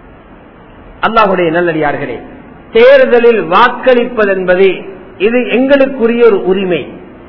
அல்லாஹுடைய நல்லடியார்களே தேர்தலில் வாக்களிப்பது என்பது இது எங்களுக்குரிய ஒரு உரிமை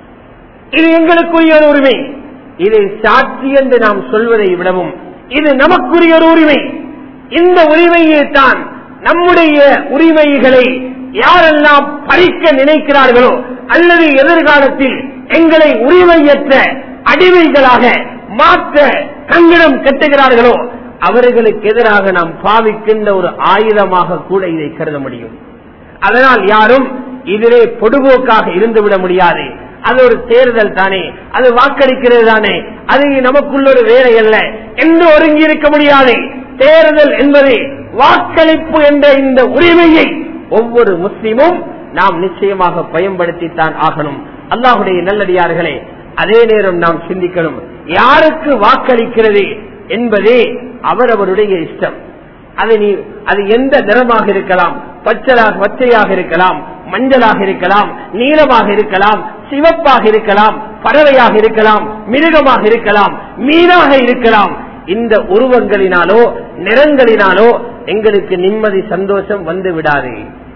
இது எங்களுக்குரிய ஒரு உரிமை இதை சாட்சி என்று நாம் சொல்வதை விடவும் இது நமக்குரிய ஒரு உரிமை இந்த உரிமையை தான் நம்முடைய உரிமைகளை யாரெல்லாம் பறிக்க நினைக்கிறார்களோ அல்லது எதிர்காலத்தில் எங்களை உரிமையற்ற அடிமைகளாக மாற்ற கங்கணம் கட்டுகிறார்களோ அவர்களுக்கு எதிராக நாம் பாவிக்கின்ற ஒரு ஆயுதமாக கூட இதை கருத முடியும் அதனால் யாரும் இதிலே பொடுபோக்காக இருந்துவிட முடியாது அது ஒரு தேர்தல் தானே அது வாக்களிக்கிறது தானே அது நமக்குள்ள ஒரு வேலை அல்ல என்று ஒருங்கி இருக்க முடியாது தேர்தல் என்பது வாக்களிப்பு என்ற இந்த உரிமையை ஒவ்வொரு முஸ்லிமும் நாம் நிச்சயமாக பயன்படுத்தித்தான் ஆகணும் அல்லாஹுடைய நல்லடியார்களே அதே நேரம் நாம் சிந்திக்கணும் யாருக்கு வாக்களிக்கிறது என்பதே அவரவருடைய இஷ்டம் அது நீ அது எந்த நிறமாக இருக்கலாம் பச்சலாக பச்சையாக இருக்கலாம் மஞ்சளாக இருக்கலாம் நீளமாக இருக்கலாம் சிவப்பாக இருக்கலாம் பறவையாக இருக்கலாம் மிருகமாக இருக்கலாம் மீனாக இருக்கலாம் இந்த உருவங்களினாலோ நிறங்களினாலோ எங்களுக்கு நிம்மதி சந்தோஷம் வந்து விடாது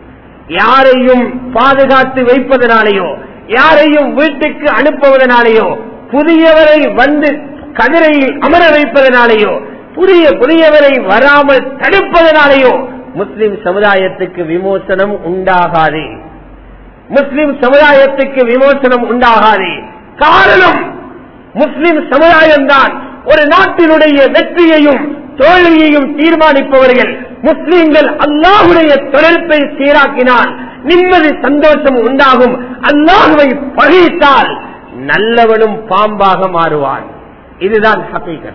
யாரையும் பாதுகாத்து வைப்பதனாலேயோ யாரையும் வீட்டுக்கு அனுப்புவதனாலேயோ புதியவரை வந்து கதிரையில் அமர வைப்பதனாலேயோ புதிய புதியவரை வராமல் தடுப்பதனாலேயோ முஸ்லிம் சமுதாயத்துக்கு விமோசனம் உண்டாகாது முஸ்லிம் சமுதாயத்துக்கு விமோசனம் உண்டாகாது காரணம் முஸ்லிம் சமுதாயம்தான் ஒரு நாட்டினுடைய வெற்றியையும் தோல்வியையும் தீர்மானிப்பவர்கள் முஸ்லிம்கள் அல்லாஹுடைய தொடர்பை சீராக்கினால் நிம்மதி சந்தோஷம் உண்டாகும் அல்லாஹுவை பகைத்தால் நல்லவனும் பாம்பாக மாறுவான் இதுதான் ஹபீகத்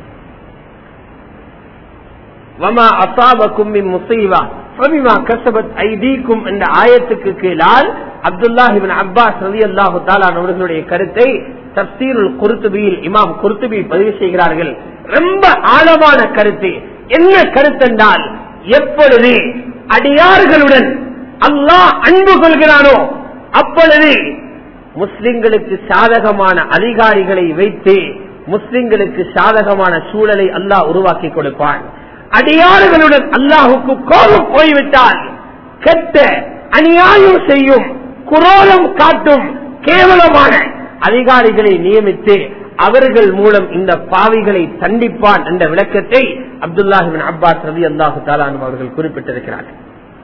வமா அசாபக்கும் மின் முசீவா ஃபபிமா கஸபத் ஐதீக்கும் என்ற ஆயத்துக்கு கீழால் அப்துல்லாஹ் இப்னு அப்பாஸ் ரலியல்லாஹு தஆலா அவர்களுடைய கருத்தை தப்சீருல் குர்துபியில் இமாம் குர்துபி பதிவு செய்கிறார்கள் ரொம்ப ஆழமான கருத்து என்ன கருத்தென்றால் எப்பொழுது அடியார்களுடன் அல்லாஹ் அன்பு கொள்கிறானோ அப்பொழுது முஸ்லிம்களுக்கு சாதகமான அதிகாரிகளை வைத்து முஸ்லிம்களுக்கு சாதகமான சூழலை அல்லாஹ் உருவாக்கி கொடுப்பான் அடியாறுகளுடன் அல்லாஹுக்கு கோபம் போய்விட்டால் கெட்ட அநியாயம் செய்யும் குரோலம் காட்டும் கேவலமான அதிகாரிகளை நியமித்து அவர்கள் மூலம் இந்த பாவிகளை தண்டிப்பான் என்ற விளக்கத்தை அப்துல்லாஹிபின் அப்பாஸ் ரவி அல்லாஹு தாலான் அவர்கள் குறிப்பிட்டிருக்கிறார்கள்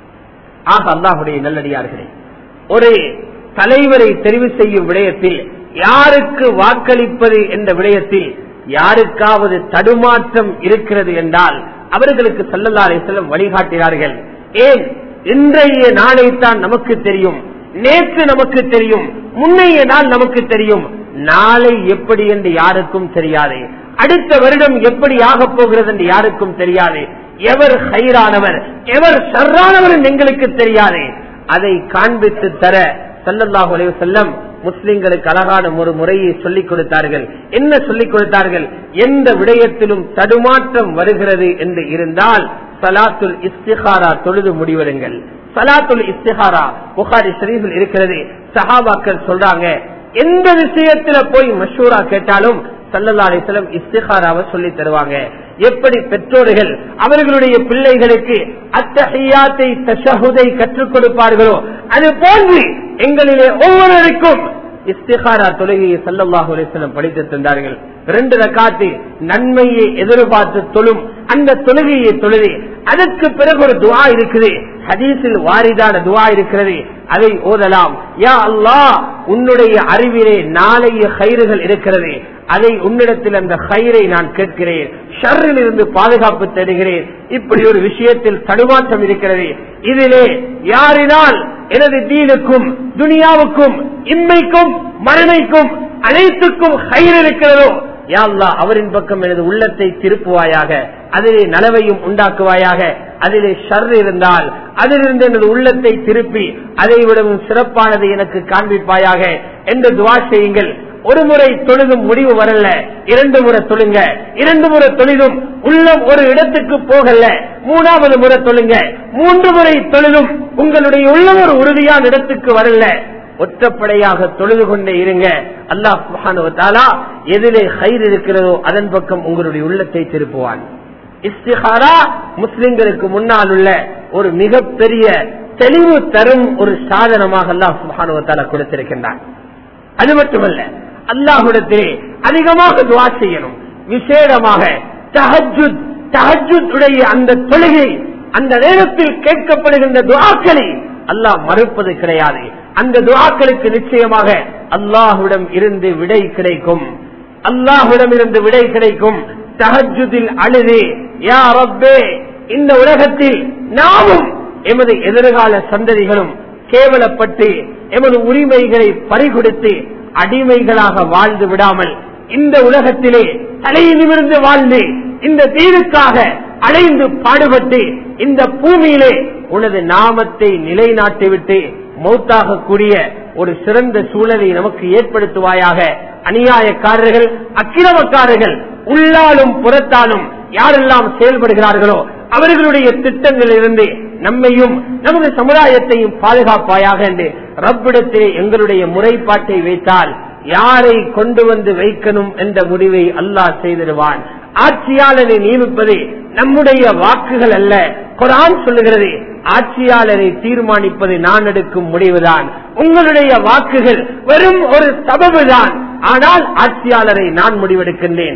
ஆக அல்லாஹுடைய நல்லடியார்களே ஒரு தலைவரை தெரிவு செய்யும் விடயத்தில் யாருக்கு வாக்களிப்பது என்ற விடயத்தில் யாருக்காவது தடுமாற்றம் இருக்கிறது என்றால் அவர்களுக்கு சல்லல்லா அலிஸ்லம் வழிகாட்டினார்கள் ஏன் இன்றைய நாளைத்தான் நமக்கு தெரியும் நேற்று நமக்கு தெரியும் முன்னைய நாள் நமக்கு தெரியும் நாளை எப்படி என்று யாருக்கும் தெரியாது அடுத்த வருடம் எப்படி ஆகப் போகிறது என்று யாருக்கும் தெரியாது எவர் ஹைரானவர் எவர் சர்ரானவர் என்று எங்களுக்கு தெரியாது அதை காண்பித்து தர சல்லல்லாஹு அலைஹி செல்லம் முஸ்லிம்களுக்கு அழகான ஒரு முறையை சொல்லிக் கொடுத்தார்கள் என்ன சொல்லிக் கொடுத்தார்கள் எந்த விடயத்திலும் தடுமாற்றம் வருகிறது என்று இருந்தால் சலாத்துல் இஸ்திஹாரா தொழுது முடிவெடுங்கள் சலாத்துல் இஸ்திஹாரா புகாரி ஷரீஃபில் இருக்கிறது சஹாபாக்கள் சொல்றாங்க எந்த விஷயத்துல போய் மஷூரா கேட்டாலும் சல்லல்லா அலிஸ்லம் இஸ்திஹாராவை சொல்லி தருவாங்க எப்படி பெற்றோர்கள் அவர்களுடைய பிள்ளைகளுக்கு அத்தகையாத்தை தஷஹுதை கற்றுக் கொடுப்பார்களோ அது போன்று எங்களிலே ஒவ்வொருவருக்கும் இஸ்திகாரா தொழுகையை சல்லல்லாஹு அலிஸ்லம் படித்து தந்தார்கள் இரண்டு ரக்காத்து நன்மையை எதிர்பார்த்து தொழும் அந்த தொழுகையை தொழுது அதற்கு பிறகு ஒரு துவா இருக்குது ஹதீஸில் வாரிதான துவா இருக்கிறது அதை ஓதலாம் யா அல்லாஹ் உன்னுடைய அறிவிலே நாளைய கயிறுகள் இருக்கிறது அதை உன்னிடத்தில் அந்த கயிறை நான் கேட்கிறேன் ஷர்ரில் இருந்து பாதுகாப்பு தேடுகிறேன் இப்படி ஒரு விஷயத்தில் தடுமாற்றம் இருக்கிறது இதிலே யாரினால் எனது தீனுக்கும் துனியாவுக்கும் இம்மைக்கும் மரணைக்கும் அனைத்துக்கும் கயிறு இருக்கிறதோ யாழ்லா அவரின் பக்கம் எனது உள்ளத்தை திருப்புவாயாக அதிலே நலவையும் உண்டாக்குவாயாக அதிலே ஷர் இருந்தால் அதிலிருந்து எனது உள்ளத்தை திருப்பி அதை விடவும் சிறப்பானது எனக்கு காண்பிப்பாயாக என்று துவா செய்யுங்கள் ஒரு முறை தொழுதும் முடிவு வரல இரண்டு முறை தொழுங்க இரண்டு முறை தொழிலும் உள்ளம் ஒரு இடத்துக்கு போகல மூணாவது முறை தொழுங்க மூன்று முறை தொழிலும் உங்களுடைய உள்ளம் ஒரு உறுதியான இடத்துக்கு வரல ஒற்றப்படையாக தொழுது கொண்டே இருங்க அல்லாஹ் சுஹானுவத்தாலா எதிலே கயிறு இருக்கிறதோ அதன் பக்கம் உங்களுடைய உள்ளத்தை திருப்புவான் இஸ்திஹாரா முஸ்லிம்களுக்கு முன்னால் உள்ள ஒரு மிகப்பெரிய தெளிவு தரும் ஒரு சாதனமாக அல்லாஹ் சுஹானுவத்தாலா கொடுத்திருக்கின்றான் அது மட்டுமல்ல அல்லாஹுடத்திலே அதிகமாக துவா செய்யணும் விசேடமாக தஹஜுத் தஹஜுத் உடைய அந்த தொழுகை அந்த நேரத்தில் கேட்கப்படுகின்ற துவாக்களை அல்லாஹ் மறுப்பது கிடையாது அந்த துவாக்களுக்கு நிச்சயமாக அல்லாஹுடன் இருந்து விடை கிடைக்கும் அல்லாஹுடன் இருந்து விடை கிடைக்கும் தஹஜுதில் அழுது யா ரப்பே இந்த உலகத்தில் நாமும் எமது எதிர்கால சந்ததிகளும் கேவலப்பட்டு எமது உரிமைகளை பறிகொடுத்து அடிமைகளாக வாழ்ந்து விடாமல் இந்த உலகத்திலே தலையை நிமிர்ந்து வாழ்ந்து இந்த தீருக்காக அலைந்து பாடுபட்டு இந்த பூமியிலே உனது நாமத்தை நிலைநாட்டிவிட்டு மௌத்தாகக்கூடிய ஒரு சிறந்த சூழலை நமக்கு ஏற்படுத்துவாயாக அநியாயக்காரர்கள் அக்கிரமக்காரர்கள் உள்ளாலும் புறத்தாலும் யாரெல்லாம் செயல்படுகிறார்களோ அவர்களுடைய திட்டங்களிலிருந்து நம்மையும் நமது சமுதாயத்தையும் பாதுகாப்பாயாக என்று ரப்பிடத்திலே எங்களுடைய முறைப்பாட்டை வைத்தால் யாரை கொண்டு வந்து வைக்கணும் என்ற முடிவை அல்லாஹ் செய்திருவான் ஆட்சியாளரை நியமிப்பது நம்முடைய வாக்குகள் அல்ல குரான் சொல்லுகிறது ஆட்சியாளரை தீர்மானிப்பது நான் எடுக்கும் முடிவுதான் உங்களுடைய வாக்குகள் வெறும் ஒரு சபபுதான் ஆனால் ஆட்சியாளரை நான் முடிவெடுக்கின்றேன்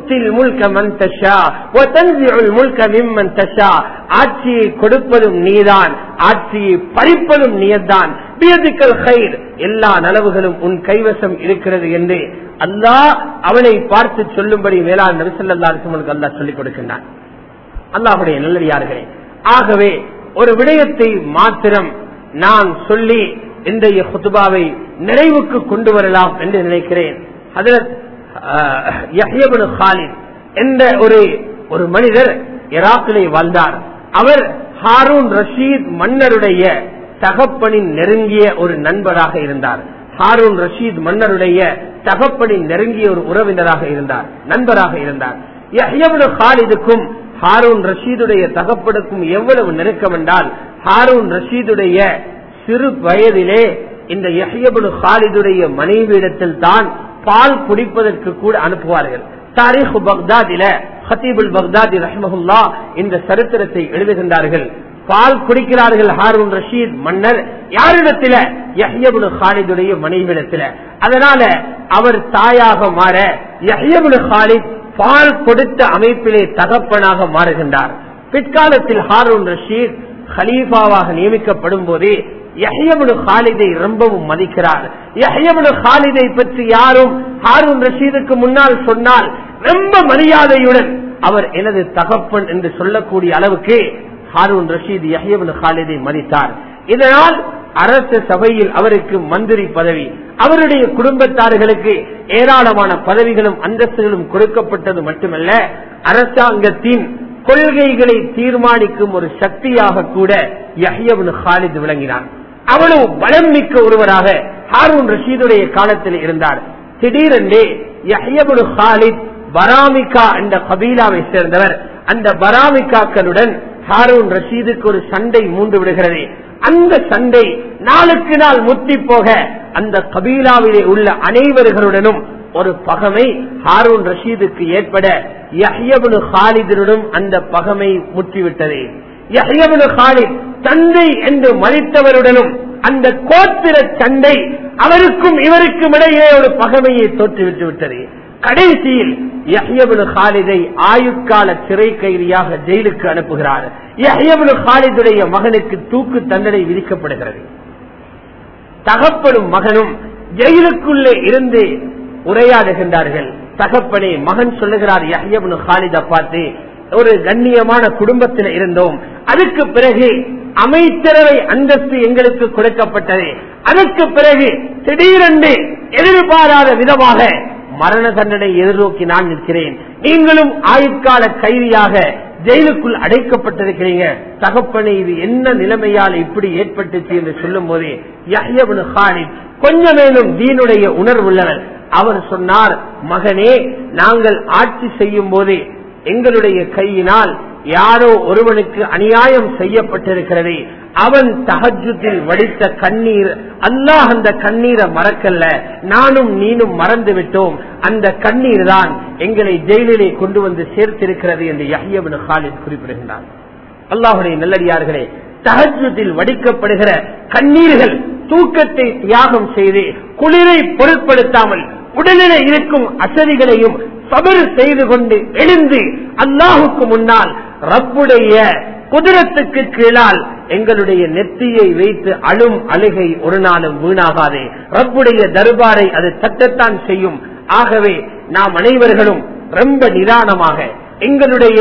ஆட்சியை கொடுப்பதும் நீதான் ஆட்சியை பறிப்பதும் நீதான் எல்லா நலவுகளும் உன் கைவசம் இருக்கிறது என்று அல்லாஹ் அவனை பார்த்து சொல்லும்படி மேலாண் நரிசல்லாருக்கு அல்லா சொல்லிக் கொடுக்கின்றான் அல்லாஹுடைய நல்லடியார்களே ஆகவே ஒரு விடயத்தை மாத்திரம் நான் சொல்லி இன்றைய குத்துபாவை நிறைவுக்கு கொண்டு வரலாம் என்று நினைக்கிறேன் ஹாலித் என்ற ஒரு ஒரு மனிதர் ஈராக்கிலே வாழ்ந்தார் அவர் ஹாரூன் ரஷீத் மன்னருடைய தகப்பனின் நெருங்கிய ஒரு நண்பராக இருந்தார் ஹாரூன் ரஷீத் மன்னருடைய தகப்பனின் நெருங்கிய ஒரு உறவினராக இருந்தார் நண்பராக இருந்தார் யஹ்யபுல் ஹாலிதுக்கும் ஹாரூன் ரஷீதுடைய தகப்பனுக்கும் எவ்வளவு நெருக்கம் என்றால் ஹாரூன் ரஷீதுடைய சிறு வயதிலே இந்த யஹ்யபுல் ஹாலிதுடைய மனைவியிடத்தில் தான் பால் குடிப்பதற்கு கூட அனுப்புவார்கள் தாரிக் பக்தாதில ஹத்தீபுல் பக்தாதி ரஹ்மஹுல்லா இந்த சரித்திரத்தை எழுதுகின்றார்கள் பால் குடிக்கிறார்கள் ஹாரூன் ரஷீத் மன்னர் யாரிடத்தில யஹ்யபுல் ஹாலிதுடைய மனைவிடத்தில அதனால அவர் தாயாக மாற யஹ்யபுல் ஹாலித் பால் கொடுத்த அமைப்பிலே தகப்பனாக மாறுகின்றார் பிற்காலத்தில் ஹாரூன் ரஷீத் ஹலீஃபாவாக நியமிக்கப்படும் போதே யஹ்யபுல் ஹாலிதை ரொம்பவும் மதிக்கிறார் யஹ்யபுல் ஹாலிதை பற்றி யாரும் ஹாரூன் ரஷீதுக்கு முன்னால் சொன்னால் ரொம்ப மரியாதையுடன் அவர் எனது தகப்பன் என்று சொல்லக்கூடிய அளவுக்கு ஹாரூன் ரஷீத் யஹ்யபுல் ஹாலிதை மதித்தார் இதனால் அரசு சபையில் அவருக்கு மந்திரி பதவி அவருடைய குடும்பத்தார்களுக்கு ஏராளமான பதவிகளும் அந்தஸ்துகளும் கொடுக்கப்பட்டது மட்டுமல்ல அரசாங்கத்தின் கொள்கைகளை தீர்மானிக்கும் ஒரு சக்தியாக கூட யஹ்யபுல் ஹாலித் விளங்கினார் அவ்வளவு பலம் மிக்க ஒருவராக ஹாரூன் ரஷீதுடைய காலத்தில் இருந்தார் திடீரென்றே யஹ்யபுல் ஹாலித் பராமிகா என்ற கபீலாவை சேர்ந்தவர் அந்த பராமிகாக்களுடன் ஹாரூன் ரஷீதுக்கு ஒரு சண்டை மூண்டு விடுகிறது அந்த சண்டை நாளுக்கு நாள் முத்தி போக அந்த கபீலாவிலே உள்ள அனைவர்களுடனும் ஒரு பகமை ஹாரூன் ரஷீதுக்கு ஏற்பட யஹ்யபுல் ஹாலிதனுடன் அந்த பகமை முற்றிவிட்டது யஹ்யபுல் ஹாலித் தந்தை என்று மதித்தவருடனும் அந்த கோத்திர சண்டை அவருக்கும் இவருக்கும் இடையே ஒரு பகமையை தோற்றுவிட்டு விட்டது கடைசியில் யஹ்யபுல் ஹாலிதை ஆயுட்கால சிறை கைதியாக ஜெயிலுக்கு அனுப்புகிறார் யஹ்யபுல் ஹாலிதுடைய மகனுக்கு தூக்கு தண்டனை விதிக்கப்படுகிறது தகப்பனும் மகனும் ஜெயிலுக்குள்ளே இருந்து உரையாடுகின்றார்கள் தகப்பனே மகன் சொல்லுகிறார் யஹ்யபுல் ஹாலித பார்த்து ஒரு கண்ணியமான குடும்பத்தில் இருந்தோம் அதுக்கு பிறகு அமைச்சரவை அந்தஸ்து எங்களுக்கு கொடுக்கப்பட்டது அதற்கு பிறகு திடீரென்று எதிர்பாராத விதமாக மரண தண்டனை எதிர்நோக்கி நான் நிற்கிறேன் நீங்களும் ஆயுட்கால கைதியாக ஜெயிலுக்குள் அடைக்கப்பட்டிருக்கிறீங்க தகப்பனை இது என்ன நிலைமையால் இப்படி ஏற்பட்டுச்சு என்று சொல்லும் போதே யஹ்யபுல் ஹாலித் கொஞ்சமேனும் தீனுடைய உணர்வுள்ளவர் அவர் சொன்னார் மகனே நாங்கள் ஆட்சி செய்யும் போது எங்களுடைய கையினால் யாரோ ஒருவனுக்கு அநியாயம் செய்யப்பட்டிருக்கிறது அவன் தகஜத்தில் வடித்த கண்ணீர் அல்லாஹ் அந்த கண்ணீரை மறக்கல்ல நானும் நீனும் மறந்து விட்டோம் அந்த கண்ணீர் தான் எங்களை ஜெயிலிலே கொண்டு வந்து சேர்த்திருக்கிறது என்று யஹ்யபின் ஹாலித் குறிப்பிடுகின்றார் அல்லாஹுடைய நல்லடியார்களே தகஜத்தில் வடிக்கப்படுகிற கண்ணீர்கள் தூக்கத்தை தியாகம் செய்து குளிரை பொருட்படுத்தாமல் உடலிலே இருக்கும் அசதிகளையும் சபர் செய்து கொண்டு எழுந்து அல்லாஹுக்கு முன்னால் ரப்புடைய குதிரத்துக்கு கீழால் எங்களுடைய நெத்தியை வைத்து அழும் அழுகை ஒரு நாளும் வீணாகாதே ரப்புடைய தர்பாரை அது தட்டத்தான் செய்யும் ஆகவே நாம் அனைவர்களும் ரொம்ப நிதானமாக எங்களுடைய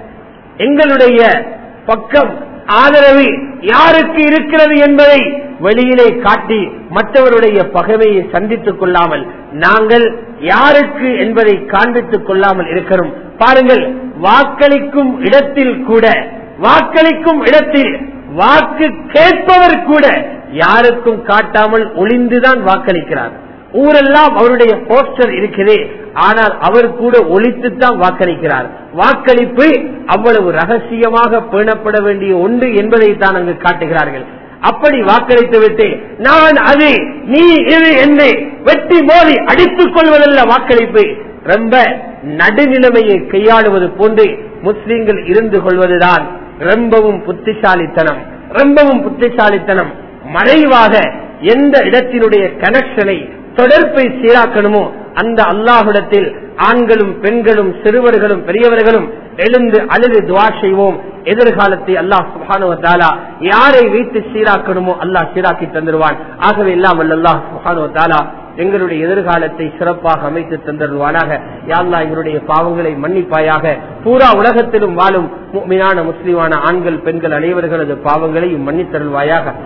எங்களுடைய பக்கம் ஆதரவு யாருக்கு இருக்கிறது என்பதை வெளியிலே காட்டி மற்றவருடைய பகைமையை சந்தித்துக் கொள்ளாமல் நாங்கள் யாருக்கு என்பதை காண்பித்துக் கொள்ளாமல் இருக்கிறோம் பாருங்கள் வாக்களிக்கும் இடத்தில் கூட வாக்களிக்கும் இடத்தில் வாக்கு கேட்பவர் கூட யாருக்கும் காட்டாமல் ஒளிந்துதான் வாக்களிக்கிறார் ஊரெல்லாம் அவருடைய போஸ்டர் இருக்கிறதே ஆனால் அவர் கூட ஒழித்துத்தான் வாக்களிக்கிறார் வாக்களிப்பு அவ்வளவு ரகசியமாக பேணப்பட வேண்டிய ஒன்று என்பதை தான் அங்கு காட்டுகிறார்கள் அப்படி வாக்களித்து விட்டு நான் அது நீ இது என்று வெட்டி மோதி அடித்துக் கொள்வதல்ல வாக்களிப்பு ரொம்ப நடுநிலைமையை கையாளுவது போன்று முஸ்லிம்கள் இருந்து கொள்வதுதான் ரொம்பவும் புத்திசாலித்தனம் ரொம்பவும் புத்திசாலித்தனம் மறைவாக எந்த இடத்தினுடைய கனெக்ஷனை தொடர்பை சீராக்கணுமோ அந்த அல்லாஹுடத்தில் ஆண்களும் பெண்களும் சிறுவர்களும் பெரியவர்களும் எழுந்து அழுது துவா செய்வோம் எதிர்காலத்தை அல்லாஹ் சுஹானுவத்தாலா யாரை வைத்து சீராக்கணுமோ அல்லாஹ் சீராக்கி தந்துடுவான் ஆகவே எல்லாம் அல்லாஹ் சுஹானுவத்தாலா எங்களுடைய எதிர்காலத்தை சிறப்பாக அமைத்து தந்தருவானாக யாழ்லா எங்களுடைய பாவங்களை மன்னிப்பாயாக பூரா உலகத்திலும் வாழும் மீனான முஸ்லிமான ஆண்கள் பெண்கள் அனைவர்களது பாவங்களையும் மன்னித்தருள்வாயாக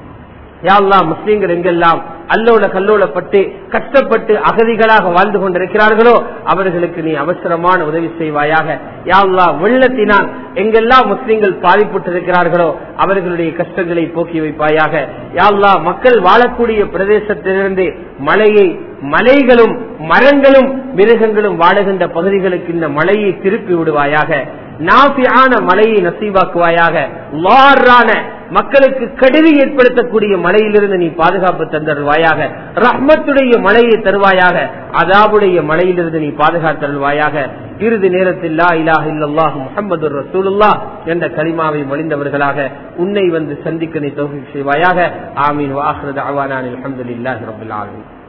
யாழ்லா முஸ்லீம்கள் எங்கெல்லாம் அல்லோல கல்லோலப்பட்டு கஷ்டப்பட்டு அகதிகளாக வாழ்ந்து கொண்டிருக்கிறார்களோ அவர்களுக்கு நீ அவசரமான உதவி செய்வாயாக யாழ்லா வெள்ளத்தினால் எங்கெல்லாம் முஸ்லீம்கள் பாதிப்புற்றிருக்கிறார்களோ அவர்களுடைய கஷ்டங்களை போக்கி வைப்பாயாக யாழ்லா மக்கள் வாழக்கூடிய பிரதேசத்திலிருந்து மழையை மலைகளும் மரங்களும் மிருகங்களும் வாழுகின்ற பகுதிகளுக்கு இந்த மலையை திருப்பி விடுவாயாக நாசியான மலையை நசீவாக்குவாயாக லாரான மக்களுக்கு கடுவி ஏற்படுத்தக்கூடிய மலையிலிருந்து நீ பாதுகாப்பு தந்தருவாயாக ரஹ்மத்துடைய மலையை தருவாயாக அதாவுடைய மலையிலிருந்து நீ பாதுகாத்தருள்வாயாக இறுதி நேரத்தில் லா இலாஹ இல்லல்லாஹு முஹம்மது ரசூலுல்லா என்ற கலிமாவை மொழிந்தவர்களாக உன்னை வந்து சந்திக்க நீ தௌஃபீக் செய்வாயாக ஆமீன் வாஹ்ரத் அவானான் அல்ஹம்துலில்லாஹி ரப்பில் ஆலமீன்